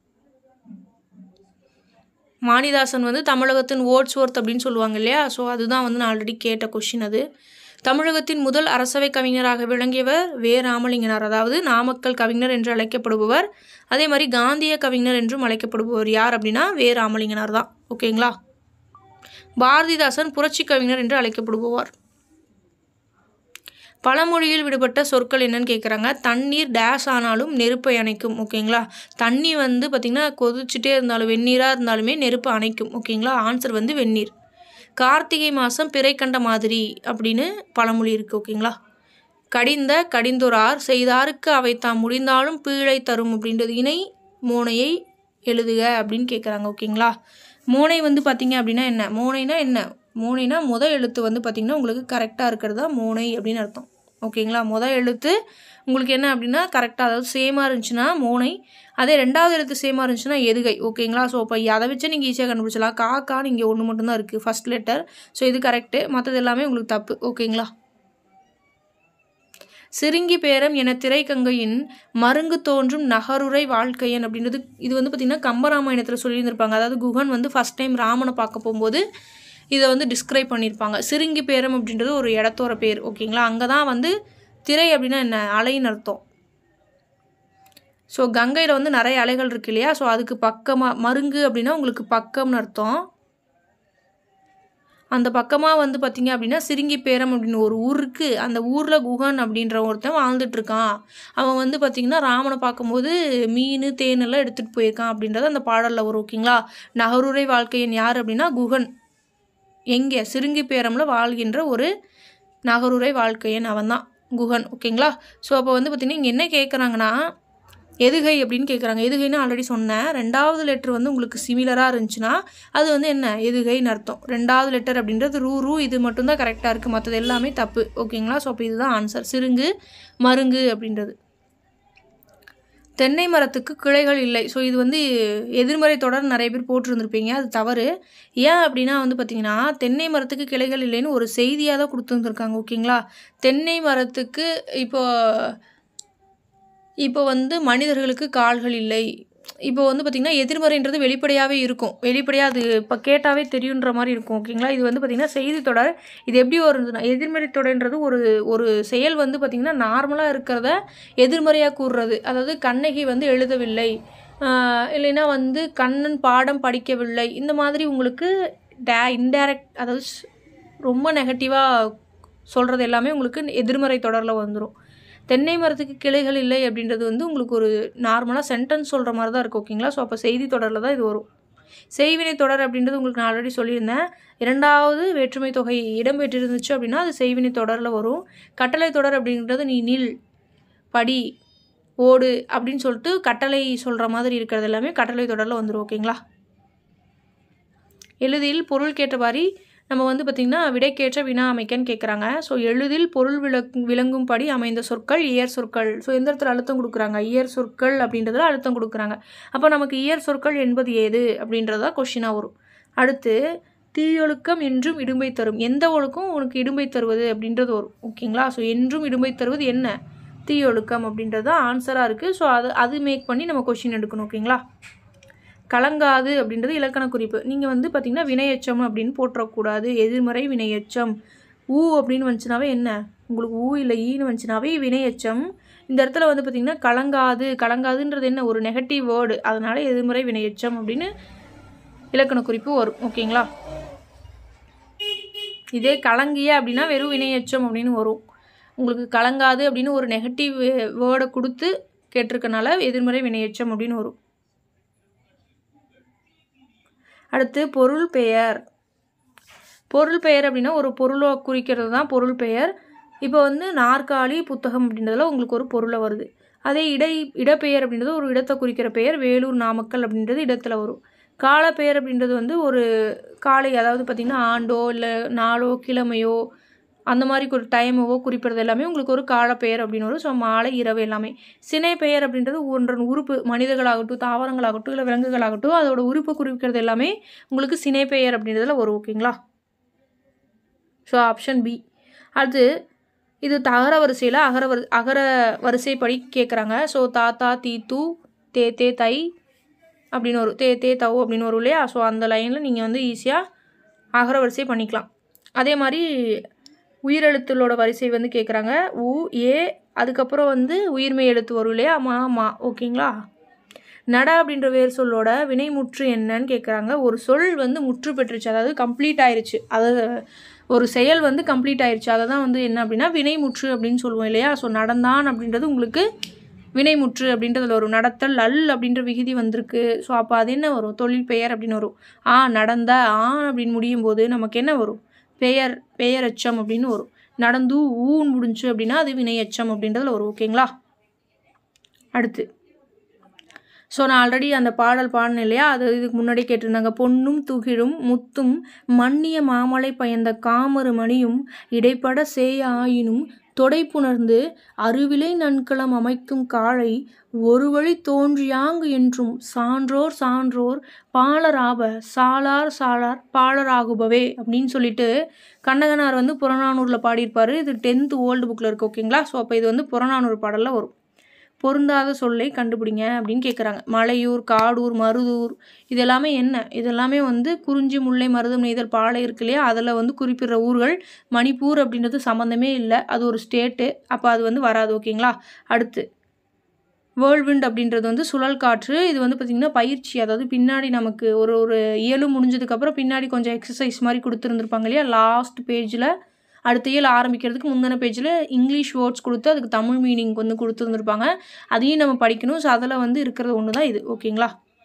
வாணிதாசன் வந்து தமிழகத்தின் ஓட்ஸ்வொர்த் அப்படின்னு சொல்லுவாங்க இல்லையா ஸோ அதுதான் வந்து நான் ஆல்ரெடி கேட்ட கொஷின் அது தமிழகத்தின் முதல் அரசவை கவிஞராக விளங்கியவர் வே ராமலிங்கனார் அதாவது நாமக்கல் கவிஞர் என்று அழைக்கப்படுபவர் அதே மாதிரி காந்திய கவிஞர் என்றும் அழைக்கப்படுபவர் யார் அப்படின்னா வே ராமலிங்கனார் தான் ஓகேங்களா பாரதிதாசன் புரட்சி கவிஞர் என்று அழைக்கப்படுபவர் பழமொழியில் விடுபட்ட சொற்கள் என்னன்னு கேட்குறாங்க தண்ணீர் டேஷ் ஆனாலும் நெருப்பை அணைக்கும் ஓகேங்களா தண்ணி வந்து பார்த்திங்கன்னா கொதிச்சுட்டே இருந்தாலும் வெந்நீராக இருந்தாலுமே நெருப்பு அணைக்கும் ஓகேங்களா ஆன்சர் வந்து வெந்நீர் கார்த்திகை மாதம் பிறை கண்ட மாதிரி அப்படின்னு பழமொழி இருக்குது ஓகேங்களா கடிந்த கடிந்துரார் செய்தாருக்கு அவை தாம் முடிந்தாலும் பீழை தரும் அப்படின்றது இணை மோனையை எழுதுக அப்படின்னு கேட்குறாங்க ஓகேங்களா மோனை வந்து பார்த்திங்க அப்படின்னா என்ன மோனைனா என்ன மோனைனா முத எழுத்து வந்து பார்த்திங்கன்னா உங்களுக்கு கரெக்டாக இருக்கிறது தான் மோனை அப்படின்னு அர்த்தம் ஓகேங்களா முத எழுத்து உங்களுக்கு என்ன அப்படின்னா கரெக்டாக அதாவது சேமாக இருந்துச்சுன்னா மோனை அதே ரெண்டாவது எழுத்து சேமாக இருந்துச்சுன்னா எதுகை ஓகேங்களா ஸோ இப்போ அதை வச்சு நீங்கள் ஈஸியாக கண்டுபிடிச்சலாம் காக்கான்னு இங்கே ஒன்று மட்டும்தான் இருக்குது ஃபஸ்ட் லெட்டர் ஸோ இது கரெக்டு மற்றது எல்லாமே உங்களுக்கு தப்பு ஓகேங்களா சிறுங்கி பேரம் என திரைக்கங்கையின் மருங்கு தோன்றும் நகருரை வாழ்க்கையன் அப்படின்றது இது வந்து பார்த்திங்கன்னா கம்பராமாயணத்தில் சொல்லியிருந்திருப்பாங்க அதாவது குகன் வந்து ஃபஸ்ட் டைம் ராமனை பார்க்க போகும்போது இதை வந்து டிஸ்கிரைப் பண்ணியிருப்பாங்க சிறுங்கி பேரம் அப்படின்றது ஒரு இடத்தோட பேர் ஓகேங்களா அங்கே தான் வந்து திரை அப்படின்னா என்ன அலைன்னு அர்த்தம் ஸோ கங்கையில் வந்து நிறைய அலைகள் இருக்கு இல்லையா ஸோ அதுக்கு பக்கமாக மருங்கு அப்படின்னா உங்களுக்கு பக்கம்னு அர்த்தம் அந்த பக்கமாக வந்து பார்த்திங்க அப்படின்னா சிறுங்கி பேரம் அப்படின்னு ஒரு ஊர் இருக்குது அந்த ஊரில் குகன் அப்படின்ற ஒருத்தன் வாழ்ந்துட்டுருக்கான் அவன் வந்து பார்த்திங்கன்னா ராமனை பார்க்கும்போது மீன் தேன் எல்லாம் எடுத்துகிட்டு போயிருக்கான் அப்படின்றது அந்த பாடலில் வரும் ஓகேங்களா நகருரை வாழ்க்கையின் யார் அப்படின்னா குகன் எங்கே சிறுங்கி பேரமில் வாழ்கின்ற ஒரு நகருரை வாழ்க்கையன் அவன் தான் குகன் ஓகேங்களா ஸோ அப்போ வந்து பார்த்திங்கன்னா இங்கே என்ன கேட்குறாங்கன்னா எதுகை அப்படின்னு கேட்குறாங்க எதுகைன்னு ஆல்ரெடி சொன்னேன் ரெண்டாவது லெட்டர் வந்து உங்களுக்கு சிமிலராக இருந்துச்சுன்னா அது வந்து என்ன எதுகைன்னு அர்த்தம் ரெண்டாவது லெட்டர் அப்படின்றது ரூ ரூ இது மட்டும்தான் கரெக்டாக இருக்குது மற்றது எல்லாமே தப்பு ஓகேங்களா ஸோ அப்போ இதுதான் ஆன்சர் சிறுங்கு மருங்கு அப்படின்றது தென்னை மரத்துக்கு கிளைகள் இல்லை ஸோ இது வந்து எதிர்மறை தொடர் நிறைய பேர் போட்டிருந்துருப்பீங்க அது தவறு ஏன் அப்படின்னா வந்து பார்த்திங்கன்னா தென்னை மரத்துக்கு கிளைகள் இல்லைன்னு ஒரு செய்தியாக தான் கொடுத்துருந்துருக்காங்க ஓகேங்களா தென்னை மரத்துக்கு இப்போ இப்போ வந்து மனிதர்களுக்கு கால்கள் இல்லை இப்போ வந்து பார்த்திங்கன்னா எதிர்மறைன்றது வெளிப்படையாகவே இருக்கும் வெளிப்படையாக அது இப்போ கேட்டாவே தெரியுன்ற மாதிரி இருக்கும் ஓகேங்களா இது வந்து பார்த்திங்கன்னா செய்தி தொடர் இது எப்படி வருதுன்னா எதிர்மறை தொடர்ன்றது ஒரு ஒரு செயல் வந்து பார்த்திங்கன்னா நார்மலாக இருக்கிறத எதிர்மறையாக கூறுறது அதாவது கண்ணகி வந்து எழுதவில்லை ஆஹ் இல்லைன்னா வந்து கண்ணன் பாடம் படிக்கவில்லை இந்த மாதிரி உங்களுக்கு டே இன்டைரக்ட் அதாவது ஸ்- ரொம்ப நெகட்டிவாக சொல்கிறது எல்லாமே உங்களுக்கு எதிர்மறை தொடரில் வந்துடும் தென்னை மரத்துக்கு கிளைகள் இல்லை அப்படின்றது வந்து உங்களுக்கு ஒரு நார்மலாக சென்டென்ஸ் சொல்கிற மாதிரி தான் இருக்கும் ஓகேங்களா ஸோ அப்போ செய்தி தொடரில் தான் இது வரும் செய்வினை தொடர் அப்படின்றது உங்களுக்கு நான் ஆல்ரெடி சொல்லியிருந்தேன் இரண்டாவது வேற்றுமை தொகை இடம்பெற்றிருந்துச்சு அப்படின்னா அது செய்வினை தொடரில் வரும் கட்டளை தொடர் அப்படின்றது நீ நில் படி ஓடு அப்படின்னு சொல்லிட்டு கட்டளை சொல்கிற மாதிரி இருக்கிறது எல்லாமே கட்டளை தொடரில் வந்துடும் ஓகேங்களா எளிதில் பொருள் கேட்டவாரி நம்ம வந்து பார்த்திங்கன்னா விடைக்கேற்ற வினா அமைக்கன்னு கேட்குறாங்க ஸோ எளிதில் பொருள் விளக்கு விளங்கும்படி அமைந்த சொற்கள் இயற் சொற்கள் ஸோ எந்த இடத்துல அழுத்தம் கொடுக்குறாங்க இயற் சொற்கள் அப்படின்றதுல அழுத்தம் கொடுக்குறாங்க அப்போ நமக்கு இயற் சொற்கள் என்பது ஏது அப்படின்றதா கொஷினாக வரும் அடுத்து தீயொழுக்கம் என்றும் இடும்பை தரும் எந்த ஒழுக்கம் உனக்கு இடும்பை தருவது அப்படின்றது வரும் ஓகேங்களா ஸோ என்றும் இடும்பை தருவது என்ன தீயொழுக்கம் அப்படின்றது தான் ஆன்சராக இருக்குது ஸோ அது அது மேக் பண்ணி நம்ம கொஷின் எடுக்கணும் ஓகேங்களா கலங்காது அப்படின்றது இலக்கண குறிப்பு நீங்கள் வந்து பார்த்தீங்கன்னா வினையெச்சம் அப்படின்னு போட்டுறக்கூடாது எதிர்மறை வினையெச்சம் ஊ அப்படின்னு வந்துச்சுனாவே என்ன உங்களுக்கு ஊ இல்லை ஈன்னு வந்துச்சுனாவே வினையெச்சம் இந்த இடத்துல வந்து பார்த்திங்கன்னா கலங்காது கலங்காதுன்றது என்ன ஒரு நெகட்டிவ் வேர்டு அதனால எதிர்மறை வினையெச்சம் அப்படின்னு இலக்கண குறிப்பு வரும் ஓகேங்களா இதே கலங்கிய அப்படின்னா வெறும் வினையெச்சம் அப்படின்னு வரும் உங்களுக்கு கலங்காது அப்படின்னு ஒரு நெகட்டிவ் வேர்டை கொடுத்து கேட்டிருக்கனால எதிர்மறை வினையெச்சம் அப்படின்னு வரும் அடுத்து பொருள் பெயர் பொருள் பெயர் அப்படின்னா ஒரு பொருளை குறிக்கிறது தான் பொருள் பெயர் இப்போ வந்து நாற்காலி புத்தகம் அப்படின்றதுல உங்களுக்கு ஒரு பொருளை வருது அதே இடை இடப்பெயர் அப்படின்றது ஒரு இடத்தை குறிக்கிற பெயர் வேலூர் நாமக்கல் அப்படின்றது இடத்துல வரும் காலப்பெயர் அப்படின்றது வந்து ஒரு காலை அதாவது பார்த்திங்கன்னா ஆண்டோ இல்லை நாளோ கிழமையோ அந்த மாதிரி ஒரு டைமவோ குறிப்பிடுறது எல்லாமே உங்களுக்கு ஒரு காலப்பெயர் அப்படின்னு வரும் ஸோ மாலை இரவு எல்லாமே சினை பெயர் அப்படின்றது ஒன்றன் உறுப்பு மனிதர்களாகட்டும் தாவரங்களாகட்டும் இல்லை விலங்குகளாகட்டும் அதோட உறுப்பு குறிக்கிறது எல்லாமே உங்களுக்கு சினை பெயர் அப்படின்றதுல வரும் ஓகேங்களா ஸோ ஆப்ஷன் பி அடுத்து இது தகர வரிசையில் அகர வரி அகர வரிசைப்படி கேட்குறாங்க ஸோ தாத்தா தீத்து தே தே தை அப்படின்னு வரும் தே தே தவ் அப்படின்னு வரும் இல்லையா ஸோ அந்த லைனில் நீங்கள் வந்து ஈஸியாக அகர வரிசை பண்ணிக்கலாம் அதே மாதிரி உயிரெழுத்துகளோட வரிசை வந்து கேட்குறாங்க உ ஏ அதுக்கப்புறம் வந்து உயிர்மெய் எழுத்து வரும் இல்லையா மா மா ஓகேங்களா நட அப்படின்ற வேர் சொல்லோட வினைமுற்று என்னன்னு கேட்குறாங்க ஒரு சொல் வந்து முற்று பெற்றுச்சு அதாவது கம்ப்ளீட் ஆயிருச்சு அதாவது ஒரு செயல் வந்து கம்ப்ளீட் ஆயிருச்சு அதை தான் வந்து என்ன அப்படின்னா வினைமுற்று அப்படின்னு சொல்லுவோம் இல்லையா ஸோ நடந்தான் அப்படின்றது உங்களுக்கு வினைமுற்று அப்படின்றதுல வரும் நடத்தல் அல் அப்படின்ற விகுதி வந்திருக்கு ஸோ அப்போ அது என்ன வரும் தொழில் பெயர் அப்படின்னு வரும் ஆ நடந்த ஆ அப்படின்னு முடியும் போது நமக்கு என்ன வரும் பெயர் பெயரச்சம் அப்படின்னு வரும் நடந்து ஊன் முடிஞ்சு அப்படின்னா அது வினையச்சம் அப்படின்றதுல வரும் ஓகேங்களா அடுத்து ஸோ நான் ஆல்ரெடி அந்த பாடல் பாடினேன் இல்லையா அது இதுக்கு முன்னாடி கேட்டிருந்தாங்க பொன்னும் துகிழும் முத்தும் மன்னிய மாமலை பயந்த காமரு மணியும் இடைப்பட சேய ஆயினும் தொடைப்புணர்ந்து அருவிலை நன்கலம் அமைக்கும் காளை ஒரு வழி தோன்றியாங்கு என்றும் சான்றோர் சான்றோர் பாலராப சாலார் சாலார் பாலராகுபவே அப்படின்னு சொல்லிட்டு கண்ணகனார் வந்து புறநானூரில் பாடியிருப்பார் இது டென்த்து ஓல்டு புக்கில் இருக்கு ஓகேங்களா ஸோ அப்போ இது வந்து புறநானூறு பாடலில் வரும் பொருந்தாத சொல்லை கண்டுபிடிங்க அப்படின்னு கேட்குறாங்க மலையூர் காடூர் மருதூர் இது எல்லாமே என்ன இதெல்லாமே வந்து குறிஞ்சி முல்லை மருதம் நெய்தல் பாலை இருக்கு இல்லையா அதில் வந்து குறிப்பிடுற ஊர்கள் மணிப்பூர் அப்படின்றது சம்மந்தமே இல்லை அது ஒரு ஸ்டேட்டு அப்போ அது வந்து வராது ஓகேங்களா அடுத்து வேர்ல்விண்ட் அப்படின்றது வந்து சுழல் காற்று இது வந்து பார்த்திங்கன்னா பயிற்சி அதாவது பின்னாடி நமக்கு ஒரு ஒரு இயலு முடிஞ்சதுக்கப்புறம் பின்னாடி கொஞ்சம் எக்ஸசைஸ் மாதிரி கொடுத்துருந்துருப்பாங்க இல்லையா லாஸ்ட் பேஜில் அடுத்த இயல் ஆரம்பிக்கிறதுக்கு முந்தின பேஜில் இங்கிலீஷ் வேர்ட்ஸ் கொடுத்து அதுக்கு தமிழ் மீனிங் வந்து கொடுத்துருந்துருப்பாங்க அதையும் நம்ம படிக்கணும் ஸோ அதில் வந்து இருக்கிறது ஒன்று தான் இது ஓகேங்களா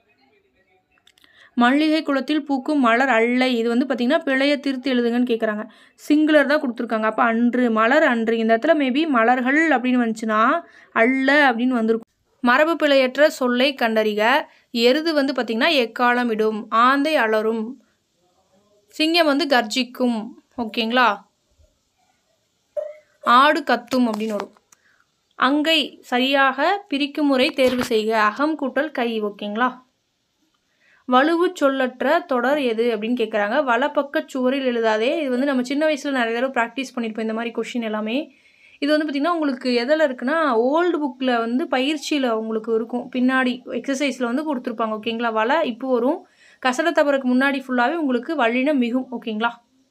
மல்லிகை குளத்தில் பூக்கும் மலர் அல்லை இது வந்து பார்த்திங்கன்னா பிழைய திருத்தி எழுதுங்கன்னு கேட்குறாங்க சிங்குலர் தான் கொடுத்துருக்காங்க அப்போ அன்று மலர் அன்று இந்த இடத்துல மேபி மலர்கள் அப்படின்னு வந்துச்சுன்னா அல்ல அப்படின்னு வந்திருக்கும் மரபு பிழையற்ற சொல்லை கண்டறிக எருது வந்து பார்த்திங்கன்னா எக்காலம் இடும் ஆந்தை அலரும் சிங்கம் வந்து கர்ஜிக்கும் ஓகேங்களா ஆடு கத்தும் அப்படின்னு வரும் அங்கை சரியாக பிரிக்கும் முறை தேர்வு செய்க அகம் கூட்டல் கை ஓகேங்களா வலுவு சொல்லற்ற தொடர் எது அப்படின்னு கேட்குறாங்க வலப்பக்க சுவரில் எழுதாதே இது வந்து நம்ம சின்ன வயசில் நிறைய தடவை ப்ராக்டிஸ் பண்ணியிருப்போம் இந்த மாதிரி கொஷின் எல்லாமே இது வந்து பார்த்திங்கன்னா உங்களுக்கு எதில் இருக்குன்னா ஓல்டு புக்கில் வந்து பயிற்சியில் உங்களுக்கு இருக்கும் பின்னாடி எக்ஸசைஸில் வந்து கொடுத்துருப்பாங்க ஓகேங்களா வலை இப்போ வரும் கசட தவறுக்கு முன்னாடி ஃபுல்லாகவே உங்களுக்கு வல்லின மிகும் ஓகேங்களா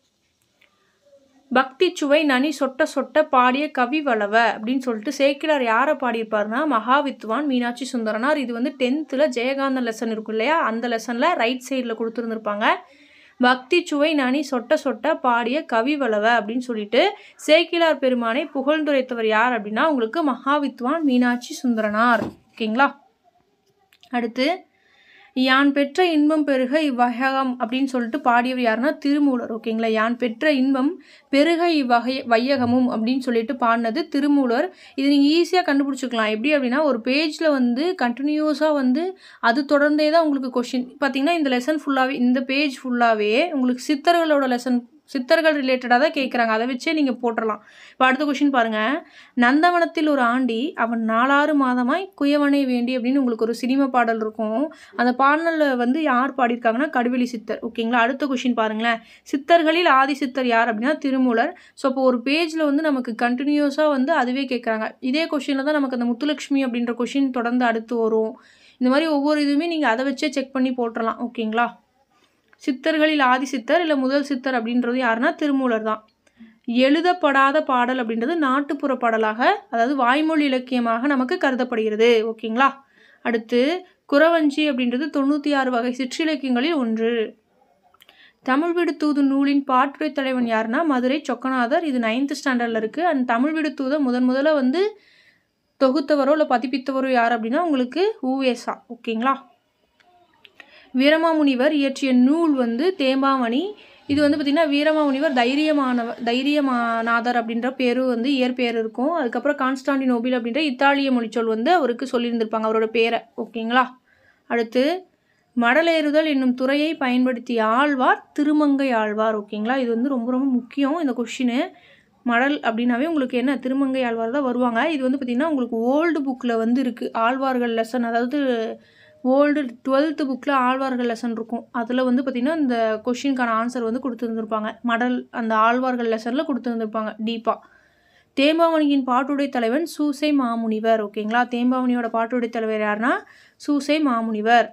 பக்தி சுவை நனி சொட்ட சொட்ட பாடிய கவி வளவ அப்படின்னு சொல்லிட்டு சேக்கிலார் யாரை பாடியிருப்பாருன்னா மகாவித்வான் மீனாட்சி சுந்தரனார் இது வந்து டென்த்தில் ஜெயகாந்தன் லெசன் இருக்கும் இல்லையா அந்த லெசனில் ரைட் சைடில் கொடுத்துருந்துருப்பாங்க பக்தி சுவை நனி சொட்ட சொட்ட பாடிய கவி வளவ அப்படின்னு சொல்லிட்டு சேக்கிலார் பெருமானை புகழ்ந்துரைத்தவர் யார் அப்படின்னா உங்களுக்கு மகாவித்வான் மீனாட்சி சுந்தரனார் ஓகேங்களா அடுத்து யான் பெற்ற இன்பம் பெருக இவ்வகம் அப்படின்னு சொல்லிட்டு பாடியவர் யாருன்னா திருமூலர் ஓகேங்களா யான் பெற்ற இன்பம் பெருக இவ்வகை வையகமும் அப்படின்னு சொல்லிட்டு பாடினது திருமூலர் இது நீங்கள் ஈஸியாக கண்டுபிடிச்சிக்கலாம் எப்படி அப்படின்னா ஒரு பேஜில் வந்து கண்டினியூஸாக வந்து அது தொடர்ந்தே தான் உங்களுக்கு கொஷின் பார்த்தீங்கன்னா இந்த லெசன் ஃபுல்லாகவே இந்த பேஜ் ஃபுல்லாகவே உங்களுக்கு சித்தர்களோட லெசன் சித்தர்கள் ரிலேட்டடாக தான் கேட்குறாங்க அதை வச்சே நீங்கள் போட்டுடலாம் இப்போ அடுத்த கொஷின் பாருங்கள் நந்தவனத்தில் ஒரு ஆண்டி அவன் நாலாறு மாதமாய் குயவனை வேண்டி அப்படின்னு உங்களுக்கு ஒரு சினிமா பாடல் இருக்கும் அந்த பாடலில் வந்து யார் பாடியிருக்காங்கன்னா கடுவெளி சித்தர் ஓகேங்களா அடுத்த கொஷின் பாருங்களேன் சித்தர்களில் ஆதி சித்தர் யார் அப்படின்னா திருமூலர் ஸோ இப்போ ஒரு பேஜில் வந்து நமக்கு கண்டினியூஸாக வந்து அதுவே கேட்குறாங்க இதே கொஷினில் தான் நமக்கு அந்த முத்துலட்சுமி அப்படின்ற கொஷின் தொடர்ந்து அடுத்து வரும் இந்த மாதிரி ஒவ்வொரு இதுவுமே நீங்கள் அதை வச்சே செக் பண்ணி போட்டுடலாம் ஓகேங்களா சித்தர்களில் ஆதி சித்தர் இல்லை முதல் சித்தர் அப்படின்றது யாருன்னா திருமூலர் தான் எழுதப்படாத பாடல் அப்படின்றது நாட்டுப்புற பாடலாக அதாவது வாய்மொழி இலக்கியமாக நமக்கு கருதப்படுகிறது ஓகேங்களா அடுத்து குறவஞ்சி அப்படின்றது தொண்ணூற்றி ஆறு வகை சிற்றிலக்கியங்களில் ஒன்று தமிழ் விடு தூது நூலின் பாட்டுரை தலைவன் யாருன்னா மதுரை சொக்கநாதர் இது நைன்த் ஸ்டாண்டர்டில் இருக்குது அண்ட் தமிழ் விடு தூதை முதன் முதல்ல வந்து தொகுத்தவரோ இல்லை பதிப்பித்தவரோ யார் அப்படின்னா உங்களுக்கு ஊவேசா ஓகேங்களா வீரமாமுனிவர் இயற்றிய நூல் வந்து தேம்பாமணி இது வந்து பார்த்திங்கன்னா வீரமாமுனிவர் தைரியமானவர் தைரியமானாதர் அப்படின்ற பேரும் வந்து இயற்பெயர் இருக்கும் அதுக்கப்புறம் கான்ஸ்டாண்டினோபில் அப்படின்ற இத்தாலிய மொழிச்சொல் வந்து அவருக்கு சொல்லியிருந்திருப்பாங்க அவரோட பேரை ஓகேங்களா அடுத்து மடலேறுதல் என்னும் துறையை பயன்படுத்திய ஆழ்வார் திருமங்கை ஆழ்வார் ஓகேங்களா இது வந்து ரொம்ப ரொம்ப முக்கியம் இந்த கொஷினு மடல் அப்படின்னாவே உங்களுக்கு என்ன திருமங்கை ஆழ்வார் தான் வருவாங்க இது வந்து பார்த்திங்கன்னா உங்களுக்கு ஓல்டு புக்கில் வந்து இருக்குது ஆழ்வார்கள் லெசன் அதாவது ஓல்டு டுவெல்த்து புக்கில் ஆழ்வார்கள் லெசன் இருக்கும் அதில் வந்து பார்த்திங்கன்னா இந்த கொஷினுக்கான ஆன்சர் வந்து கொடுத்துருந்துருப்பாங்க மடல் அந்த ஆழ்வார்கள் லெசனில் கொடுத்துருந்துருப்பாங்க டீப்பாக தேம்பாவணியின் பாட்டுடை தலைவன் சூசை மாமுனிவர் ஓகேங்களா தேம்பாவணியோட பாட்டுடை தலைவர் யாருன்னா சூசை மாமுனிவர்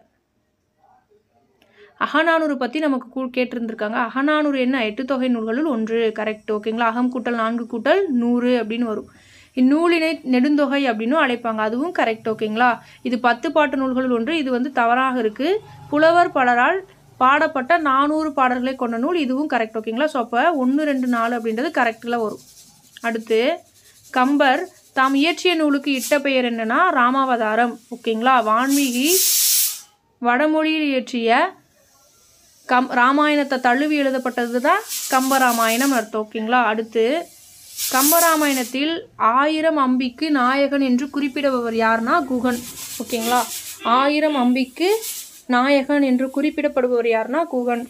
அகநானூறு பற்றி நமக்கு கூ கேட்டிருந்திருக்காங்க அகநானூறு என்ன எட்டு தொகை நூல்களுள் ஒன்று கரெக்ட் ஓகேங்களா அகம் கூட்டல் நான்கு கூட்டல் நூறு அப்படின்னு வரும் இந்நூலினை நெடுந்தொகை அப்படின்னும் அழைப்பாங்க அதுவும் கரெக்ட் ஓகேங்களா இது பத்து பாட்டு நூல்களுள் ஒன்று இது வந்து தவறாக இருக்குது புலவர் பலரால் பாடப்பட்ட நானூறு பாடல்களை கொண்ட நூல் இதுவும் கரெக்ட் ஓகேங்களா ஸோ அப்போ ஒன்று ரெண்டு நாலு அப்படின்றது கரெக்டில் வரும் அடுத்து கம்பர் தாம் இயற்றிய நூலுக்கு இட்ட பெயர் என்னன்னா ராமாவதாரம் ஓகேங்களா வான்மீகி வடமொழியில் இயற்றிய கம் ராமாயணத்தை தழுவி எழுதப்பட்டது தான் கம்பராமாயணம் அர்த்தம் ஓகேங்களா அடுத்து கம்பராமாயணத்தில் ஆயிரம் அம்பிக்கு நாயகன் என்று குறிப்பிடுபவர் யாருன்னா குகன் ஓகேங்களா ஆயிரம் அம்பிக்கு நாயகன் என்று குறிப்பிடப்படுபவர் யாருன்னா குகன்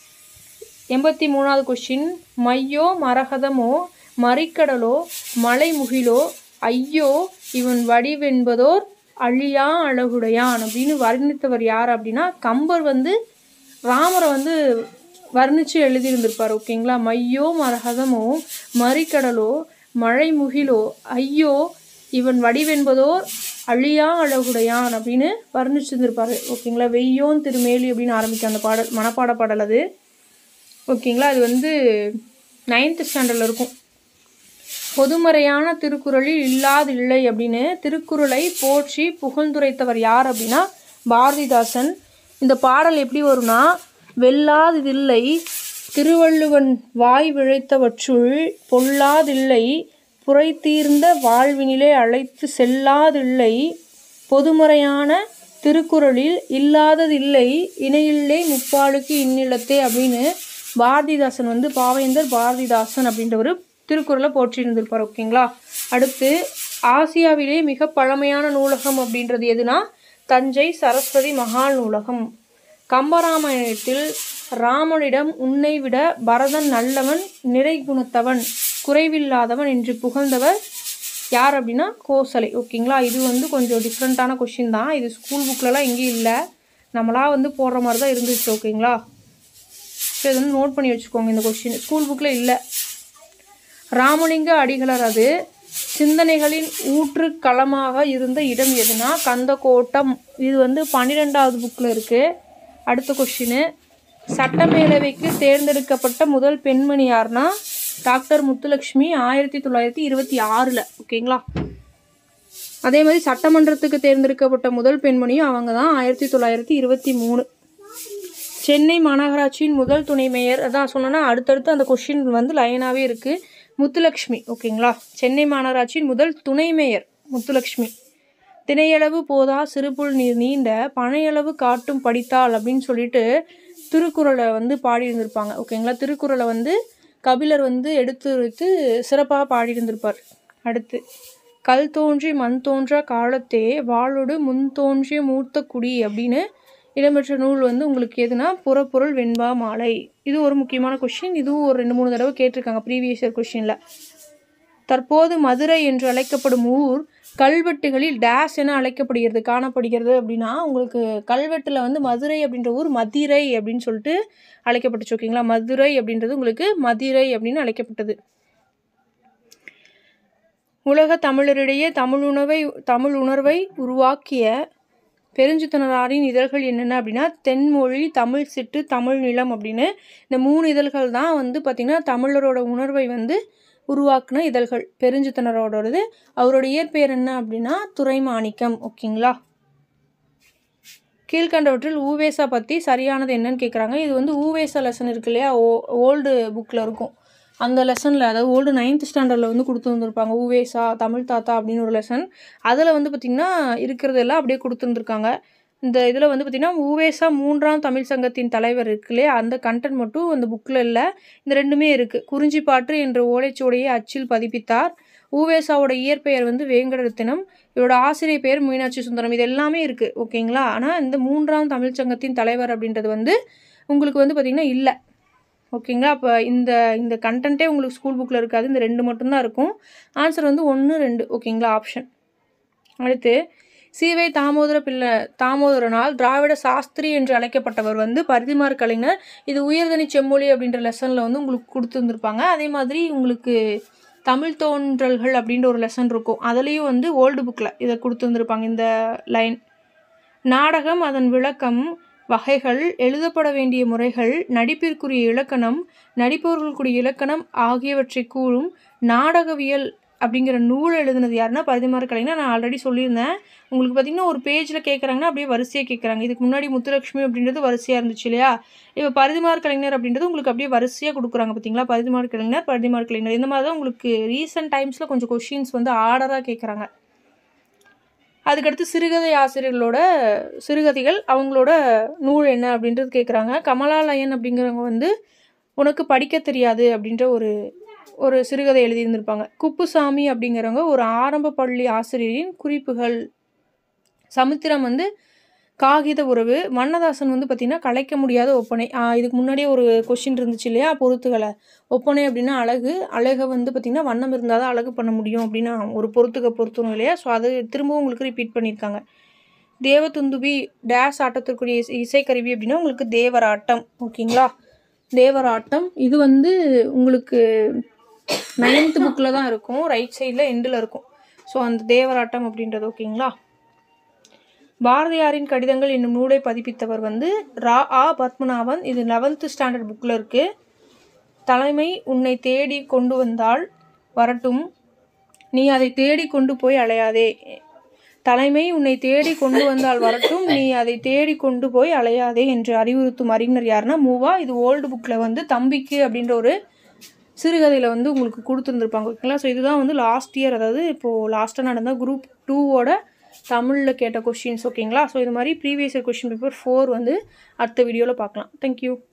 எண்பத்தி மூணாவது கொஷின் மையோ மரகதமோ மறிக்கடலோ மலைமுகிலோ ஐயோ இவன் வடிவென்பதோர் அழியா அழகுடையான் அப்படின்னு வர்ணித்தவர் யார் அப்படின்னா கம்பர் வந்து ராமரை வந்து வர்ணித்து எழுதியிருந்திருப்பார் ஓகேங்களா மையோ மரகதமோ மறிக்கடலோ மழை முகிலோ ஐயோ இவன் வடிவென்பதோர் அழியா அழகுடையான் அப்படின்னு வர்ணிச்சிருந்திருப்பாரு ஓகேங்களா வெய்யோன் திருமேலி அப்படின்னு ஆரம்பிக்கும் அந்த பாடல் மனப்பாட பாடல் அது ஓகேங்களா அது வந்து நைன்த் ஸ்டாண்டர்டில் இருக்கும் பொதுமறையான திருக்குறளில் இல்லாதில்லை அப்படின்னு திருக்குறளை போற்றி புகழ்ந்துரைத்தவர் யார் அப்படின்னா பாரதிதாசன் இந்த பாடல் எப்படி வரும்னா வெல்லாதில்லை திருவள்ளுவன் வாய் விழைத்தவற்றுள் பொல்லாதில்லை புரைத்தீர்ந்த வாழ்வினிலே அழைத்து செல்லாதில்லை பொதுமறையான திருக்குறளில் இல்லாததில்லை இணையில்லை முப்பாளுக்கு இந்நிலத்தே அப்படின்னு பாரதிதாசன் வந்து பாவேந்தர் பாரதிதாசன் அப்படின்ற ஒரு திருக்குறளை போற்றியிருந்திருப்பார் ஓகேங்களா அடுத்து ஆசியாவிலே மிக பழமையான நூலகம் அப்படின்றது எதுனா தஞ்சை சரஸ்வதி மகால் நூலகம் கம்பராமாயணத்தில் ராமனிடம் உன்னை விட பரதன் நல்லவன் நிறை குணத்தவன் குறைவில்லாதவன் என்று புகழ்ந்தவர் யார் அப்படின்னா கோசலை ஓகேங்களா இது வந்து கொஞ்சம் டிஃப்ரெண்ட்டான கொஷின் தான் இது ஸ்கூல் புக்லலாம் எங்கேயும் இல்லை நம்மளா வந்து போடுற மாதிரி தான் இருந்துச்சு ஓகேங்களா ஸோ இதை வந்து நோட் பண்ணி வச்சுக்கோங்க இந்த கொஷின் ஸ்கூல் புக்கில் இல்லை ராமலிங்க அடிகளரது சிந்தனைகளின் ஊற்று களமாக இருந்த இடம் எதுனா கந்தக்கோட்டம் இது வந்து பன்னிரெண்டாவது புக்கில் இருக்குது அடுத்த கொஷினு சட்டமேலவைக்கு தேர்ந்தெடுக்கப்பட்ட முதல் பெண்மணி யாருன்னா டாக்டர் முத்துலட்சுமி ஆயிரத்தி தொள்ளாயிரத்தி இருபத்தி ஆறில் ஓகேங்களா அதே மாதிரி சட்டமன்றத்துக்கு தேர்ந்தெடுக்கப்பட்ட முதல் பெண்மணியும் அவங்க தான் ஆயிரத்தி தொள்ளாயிரத்தி இருபத்தி மூணு சென்னை மாநகராட்சியின் முதல் துணை மேயர் அதான் சொன்னேன்னா அடுத்தடுத்து அந்த கொஷின் வந்து லைனாகவே இருக்குது முத்துலக்ஷ்மி ஓகேங்களா சென்னை மாநகராட்சியின் முதல் துணை மேயர் முத்துலக்ஷ்மி திணையளவு போதா சிறுபுல் நீர் நீண்ட பனையளவு காட்டும் படித்தாள் அப்படின்னு சொல்லிட்டு திருக்குறளை வந்து பாடியிருந்திருப்பாங்க ஓகேங்களா திருக்குறளை வந்து கபிலர் வந்து எடுத்து வைத்து சிறப்பாக பாடியிருந்திருப்பார் அடுத்து கல் தோன்றி மண் தோன்றா காலத்தே வாளோடு முன் தோன்றிய மூர்த்த குடி அப்படின்னு இடம்பெற்ற நூல் வந்து உங்களுக்கு எதுனா புறப்பொருள் வெண்பா மாலை இது ஒரு முக்கியமான கொஷின் இதுவும் ஒரு ரெண்டு மூணு தடவை கேட்டிருக்காங்க ப்ரீவியஸ் இயர் கொஷினில் தற்போது மதுரை என்று அழைக்கப்படும் ஊர் கல்வெட்டுகளில் டேஸ் என அழைக்கப்படுகிறது காணப்படுகிறது அப்படின்னா உங்களுக்கு கல்வெட்டில் வந்து மதுரை அப்படின்ற ஊர் மதிரை அப்படின்னு சொல்லிட்டு அழைக்கப்பட்டுச்சு ஓகேங்களா மதுரை அப்படின்றது உங்களுக்கு மதிரை அப்படின்னு அழைக்கப்பட்டது உலக தமிழரிடையே தமிழ் உணவை தமிழ் உணர்வை உருவாக்கிய பெருஞ்சித்தனராரின் இதழ்கள் என்னென்ன அப்படின்னா தென்மொழி தமிழ் சிட்டு தமிழ் நிலம் அப்படின்னு இந்த மூணு இதழ்கள் தான் வந்து பார்த்திங்கன்னா தமிழரோட உணர்வை வந்து உருவாக்குன இதழ்கள் பெருஞ்சித்தனரோடது அவரோட இயற்பெயர் என்ன அப்படின்னா துரைமாணிக்கம் ஓகேங்களா கீழ்கண்டவற்றில் ஊவேசா பற்றி சரியானது என்னன்னு கேட்குறாங்க இது வந்து ஊவேசா லெசன் இருக்கு இல்லையா ஓ ஓல்டு புக்கில் இருக்கும் அந்த லெசனில் அதாவது ஓல்டு நைன்த் ஸ்டாண்டர்டில் வந்து கொடுத்து வந்திருப்பாங்க ஊவேசா தமிழ் தாத்தா அப்படின்னு ஒரு லெசன் அதில் வந்து பார்த்திங்கன்னா இருக்கிறதெல்லாம் அப்படியே கொடுத்துருந்துருக்காங்க இந்த இதில் வந்து பார்த்திங்கன்னா ஊவேசா மூன்றாம் தமிழ் சங்கத்தின் தலைவர் இருக்கு இல்லையா அந்த கண்டென்ட் மட்டும் அந்த புக்கில் இல்லை இந்த ரெண்டுமே இருக்குது குறிஞ்சிப்பாற்று என்ற ஓலைச்சுவடையை அச்சில் பதிப்பித்தார் ஊவேசாவோட இயற்பெயர் வந்து வேங்கடரத்தினம் இவரோட ஆசிரியர் பெயர் மீனாட்சி சுந்தரம் இது எல்லாமே இருக்குது ஓகேங்களா ஆனால் இந்த மூன்றாம் தமிழ் சங்கத்தின் தலைவர் அப்படின்றது வந்து உங்களுக்கு வந்து பார்த்திங்கன்னா இல்லை ஓகேங்களா அப்போ இந்த இந்த கண்டென்ட்டே உங்களுக்கு ஸ்கூல் புக்கில் இருக்காது இந்த ரெண்டு மட்டும்தான் இருக்கும் ஆன்சர் வந்து ஒன்று ரெண்டு ஓகேங்களா ஆப்ஷன் அடுத்து சீவை தாமோதர பிள்ளை தாமோதரனால் திராவிட சாஸ்திரி என்று அழைக்கப்பட்டவர் வந்து பரிதிமார் கலைஞர் இது உயர்தனி செம்மொழி அப்படின்ற லெசனில் வந்து உங்களுக்கு கொடுத்துருந்துருப்பாங்க அதே மாதிரி உங்களுக்கு தமிழ் தோன்றல்கள் அப்படின்ற ஒரு லெசன் இருக்கும் அதுலேயும் வந்து ஓல்டு புக்கில் இதை கொடுத்துருந்துருப்பாங்க இந்த லைன் நாடகம் அதன் விளக்கம் வகைகள் எழுதப்பட வேண்டிய முறைகள் நடிப்பிற்குரிய இலக்கணம் நடிப்பவர்களுக்குரிய இலக்கணம் ஆகியவற்றை கூறும் நாடகவியல் அப்படிங்கிற நூல் எழுதுனது யாருன்னா பரிதிமாறு கலைஞர் நான் ஆல்ரெடி சொல்லியிருந்தேன் உங்களுக்கு பார்த்திங்கன்னா ஒரு பேஜில் கேட்குறாங்கன்னா அப்படியே வரிசையாக கேட்குறாங்க இதுக்கு முன்னாடி முத்துலட்சுமி அப்படின்றது வரிசையாக இருந்துச்சு இல்லையா இப்போ பரிதிமார் கலைஞர் அப்படின்றது உங்களுக்கு அப்படியே வரிசையாக கொடுக்குறாங்க பார்த்தீங்களா பரிதிமார் கலைஞர் பரிதிமார் கலைஞர் இந்த மாதிரி தான் உங்களுக்கு ரீசெண்ட் டைம்ஸில் கொஞ்சம் கொஷின்ஸ் வந்து ஆர்டராக கேட்குறாங்க அதுக்கடுத்து சிறுகதை ஆசிரியர்களோட சிறுகதைகள் அவங்களோட நூல் என்ன அப்படின்றது கேட்குறாங்க கமலாலயன் அப்படிங்கிறவங்க வந்து உனக்கு படிக்க தெரியாது அப்படின்ற ஒரு ஒரு சிறுகதை எழுதியிருந்திருப்பாங்க குப்புசாமி அப்படிங்கிறவங்க ஒரு ஆரம்ப பள்ளி ஆசிரியரின் குறிப்புகள் சமுத்திரம் வந்து காகித உறவு மன்னதாசன் வந்து பார்த்திங்கன்னா கலைக்க முடியாத ஒப்பனை இதுக்கு முன்னாடியே ஒரு கொஷின் இருந்துச்சு இல்லையா பொருத்துகளை ஒப்பனை அப்படின்னா அழகு அழகை வந்து பார்த்திங்கன்னா வண்ணம் இருந்தால் தான் அழகு பண்ண முடியும் அப்படின்னு ஒரு பொருத்துக்க பொருத்தணும் இல்லையா ஸோ அது திரும்பவும் உங்களுக்கு ரிப்பீட் பண்ணியிருக்காங்க தேவதுந்துபி டேஸ் ஆட்டத்திற்குரிய இசை இசைக்கருவி அப்படின்னா உங்களுக்கு தேவராட்டம் ஓகேங்களா தேவராட்டம் இது வந்து உங்களுக்கு நைன்த் புக்கில் தான் இருக்கும் ரைட் சைடில் எண்டில் இருக்கும் ஸோ அந்த தேவராட்டம் அப்படின்றது ஓகேங்களா பாரதியாரின் கடிதங்கள் என்னும் நூலை பதிப்பித்தவர் வந்து ரா ஆ பத்மநாபன் இது லெவன்த்து ஸ்டாண்டர்ட் புக்கில் இருக்குது தலைமை உன்னை தேடி கொண்டு வந்தால் வரட்டும் நீ அதை தேடி கொண்டு போய் அலையாதே தலைமை உன்னை தேடி கொண்டு வந்தால் வரட்டும் நீ அதை தேடி கொண்டு போய் அலையாதே என்று அறிவுறுத்தும் அறிஞர் யாருன்னா மூவா இது ஓல்டு புக்கில் வந்து தம்பிக்கு அப்படின்ற ஒரு சிறுகதையில் வந்து உங்களுக்கு கொடுத்துருந்துருப்பாங்க ஓகேங்களா ஸோ இதுதான் வந்து லாஸ்ட் இயர் அதாவது இப்போது லாஸ்ட்டாக நடந்த குரூப் டூவோட தமிழில் கேட்ட கொஷின்ஸ் ஓகேங்களா ஸோ இது மாதிரி previous year question paper four வந்து அடுத்த வீடியோவில் பார்க்கலாம் தேங்க்யூ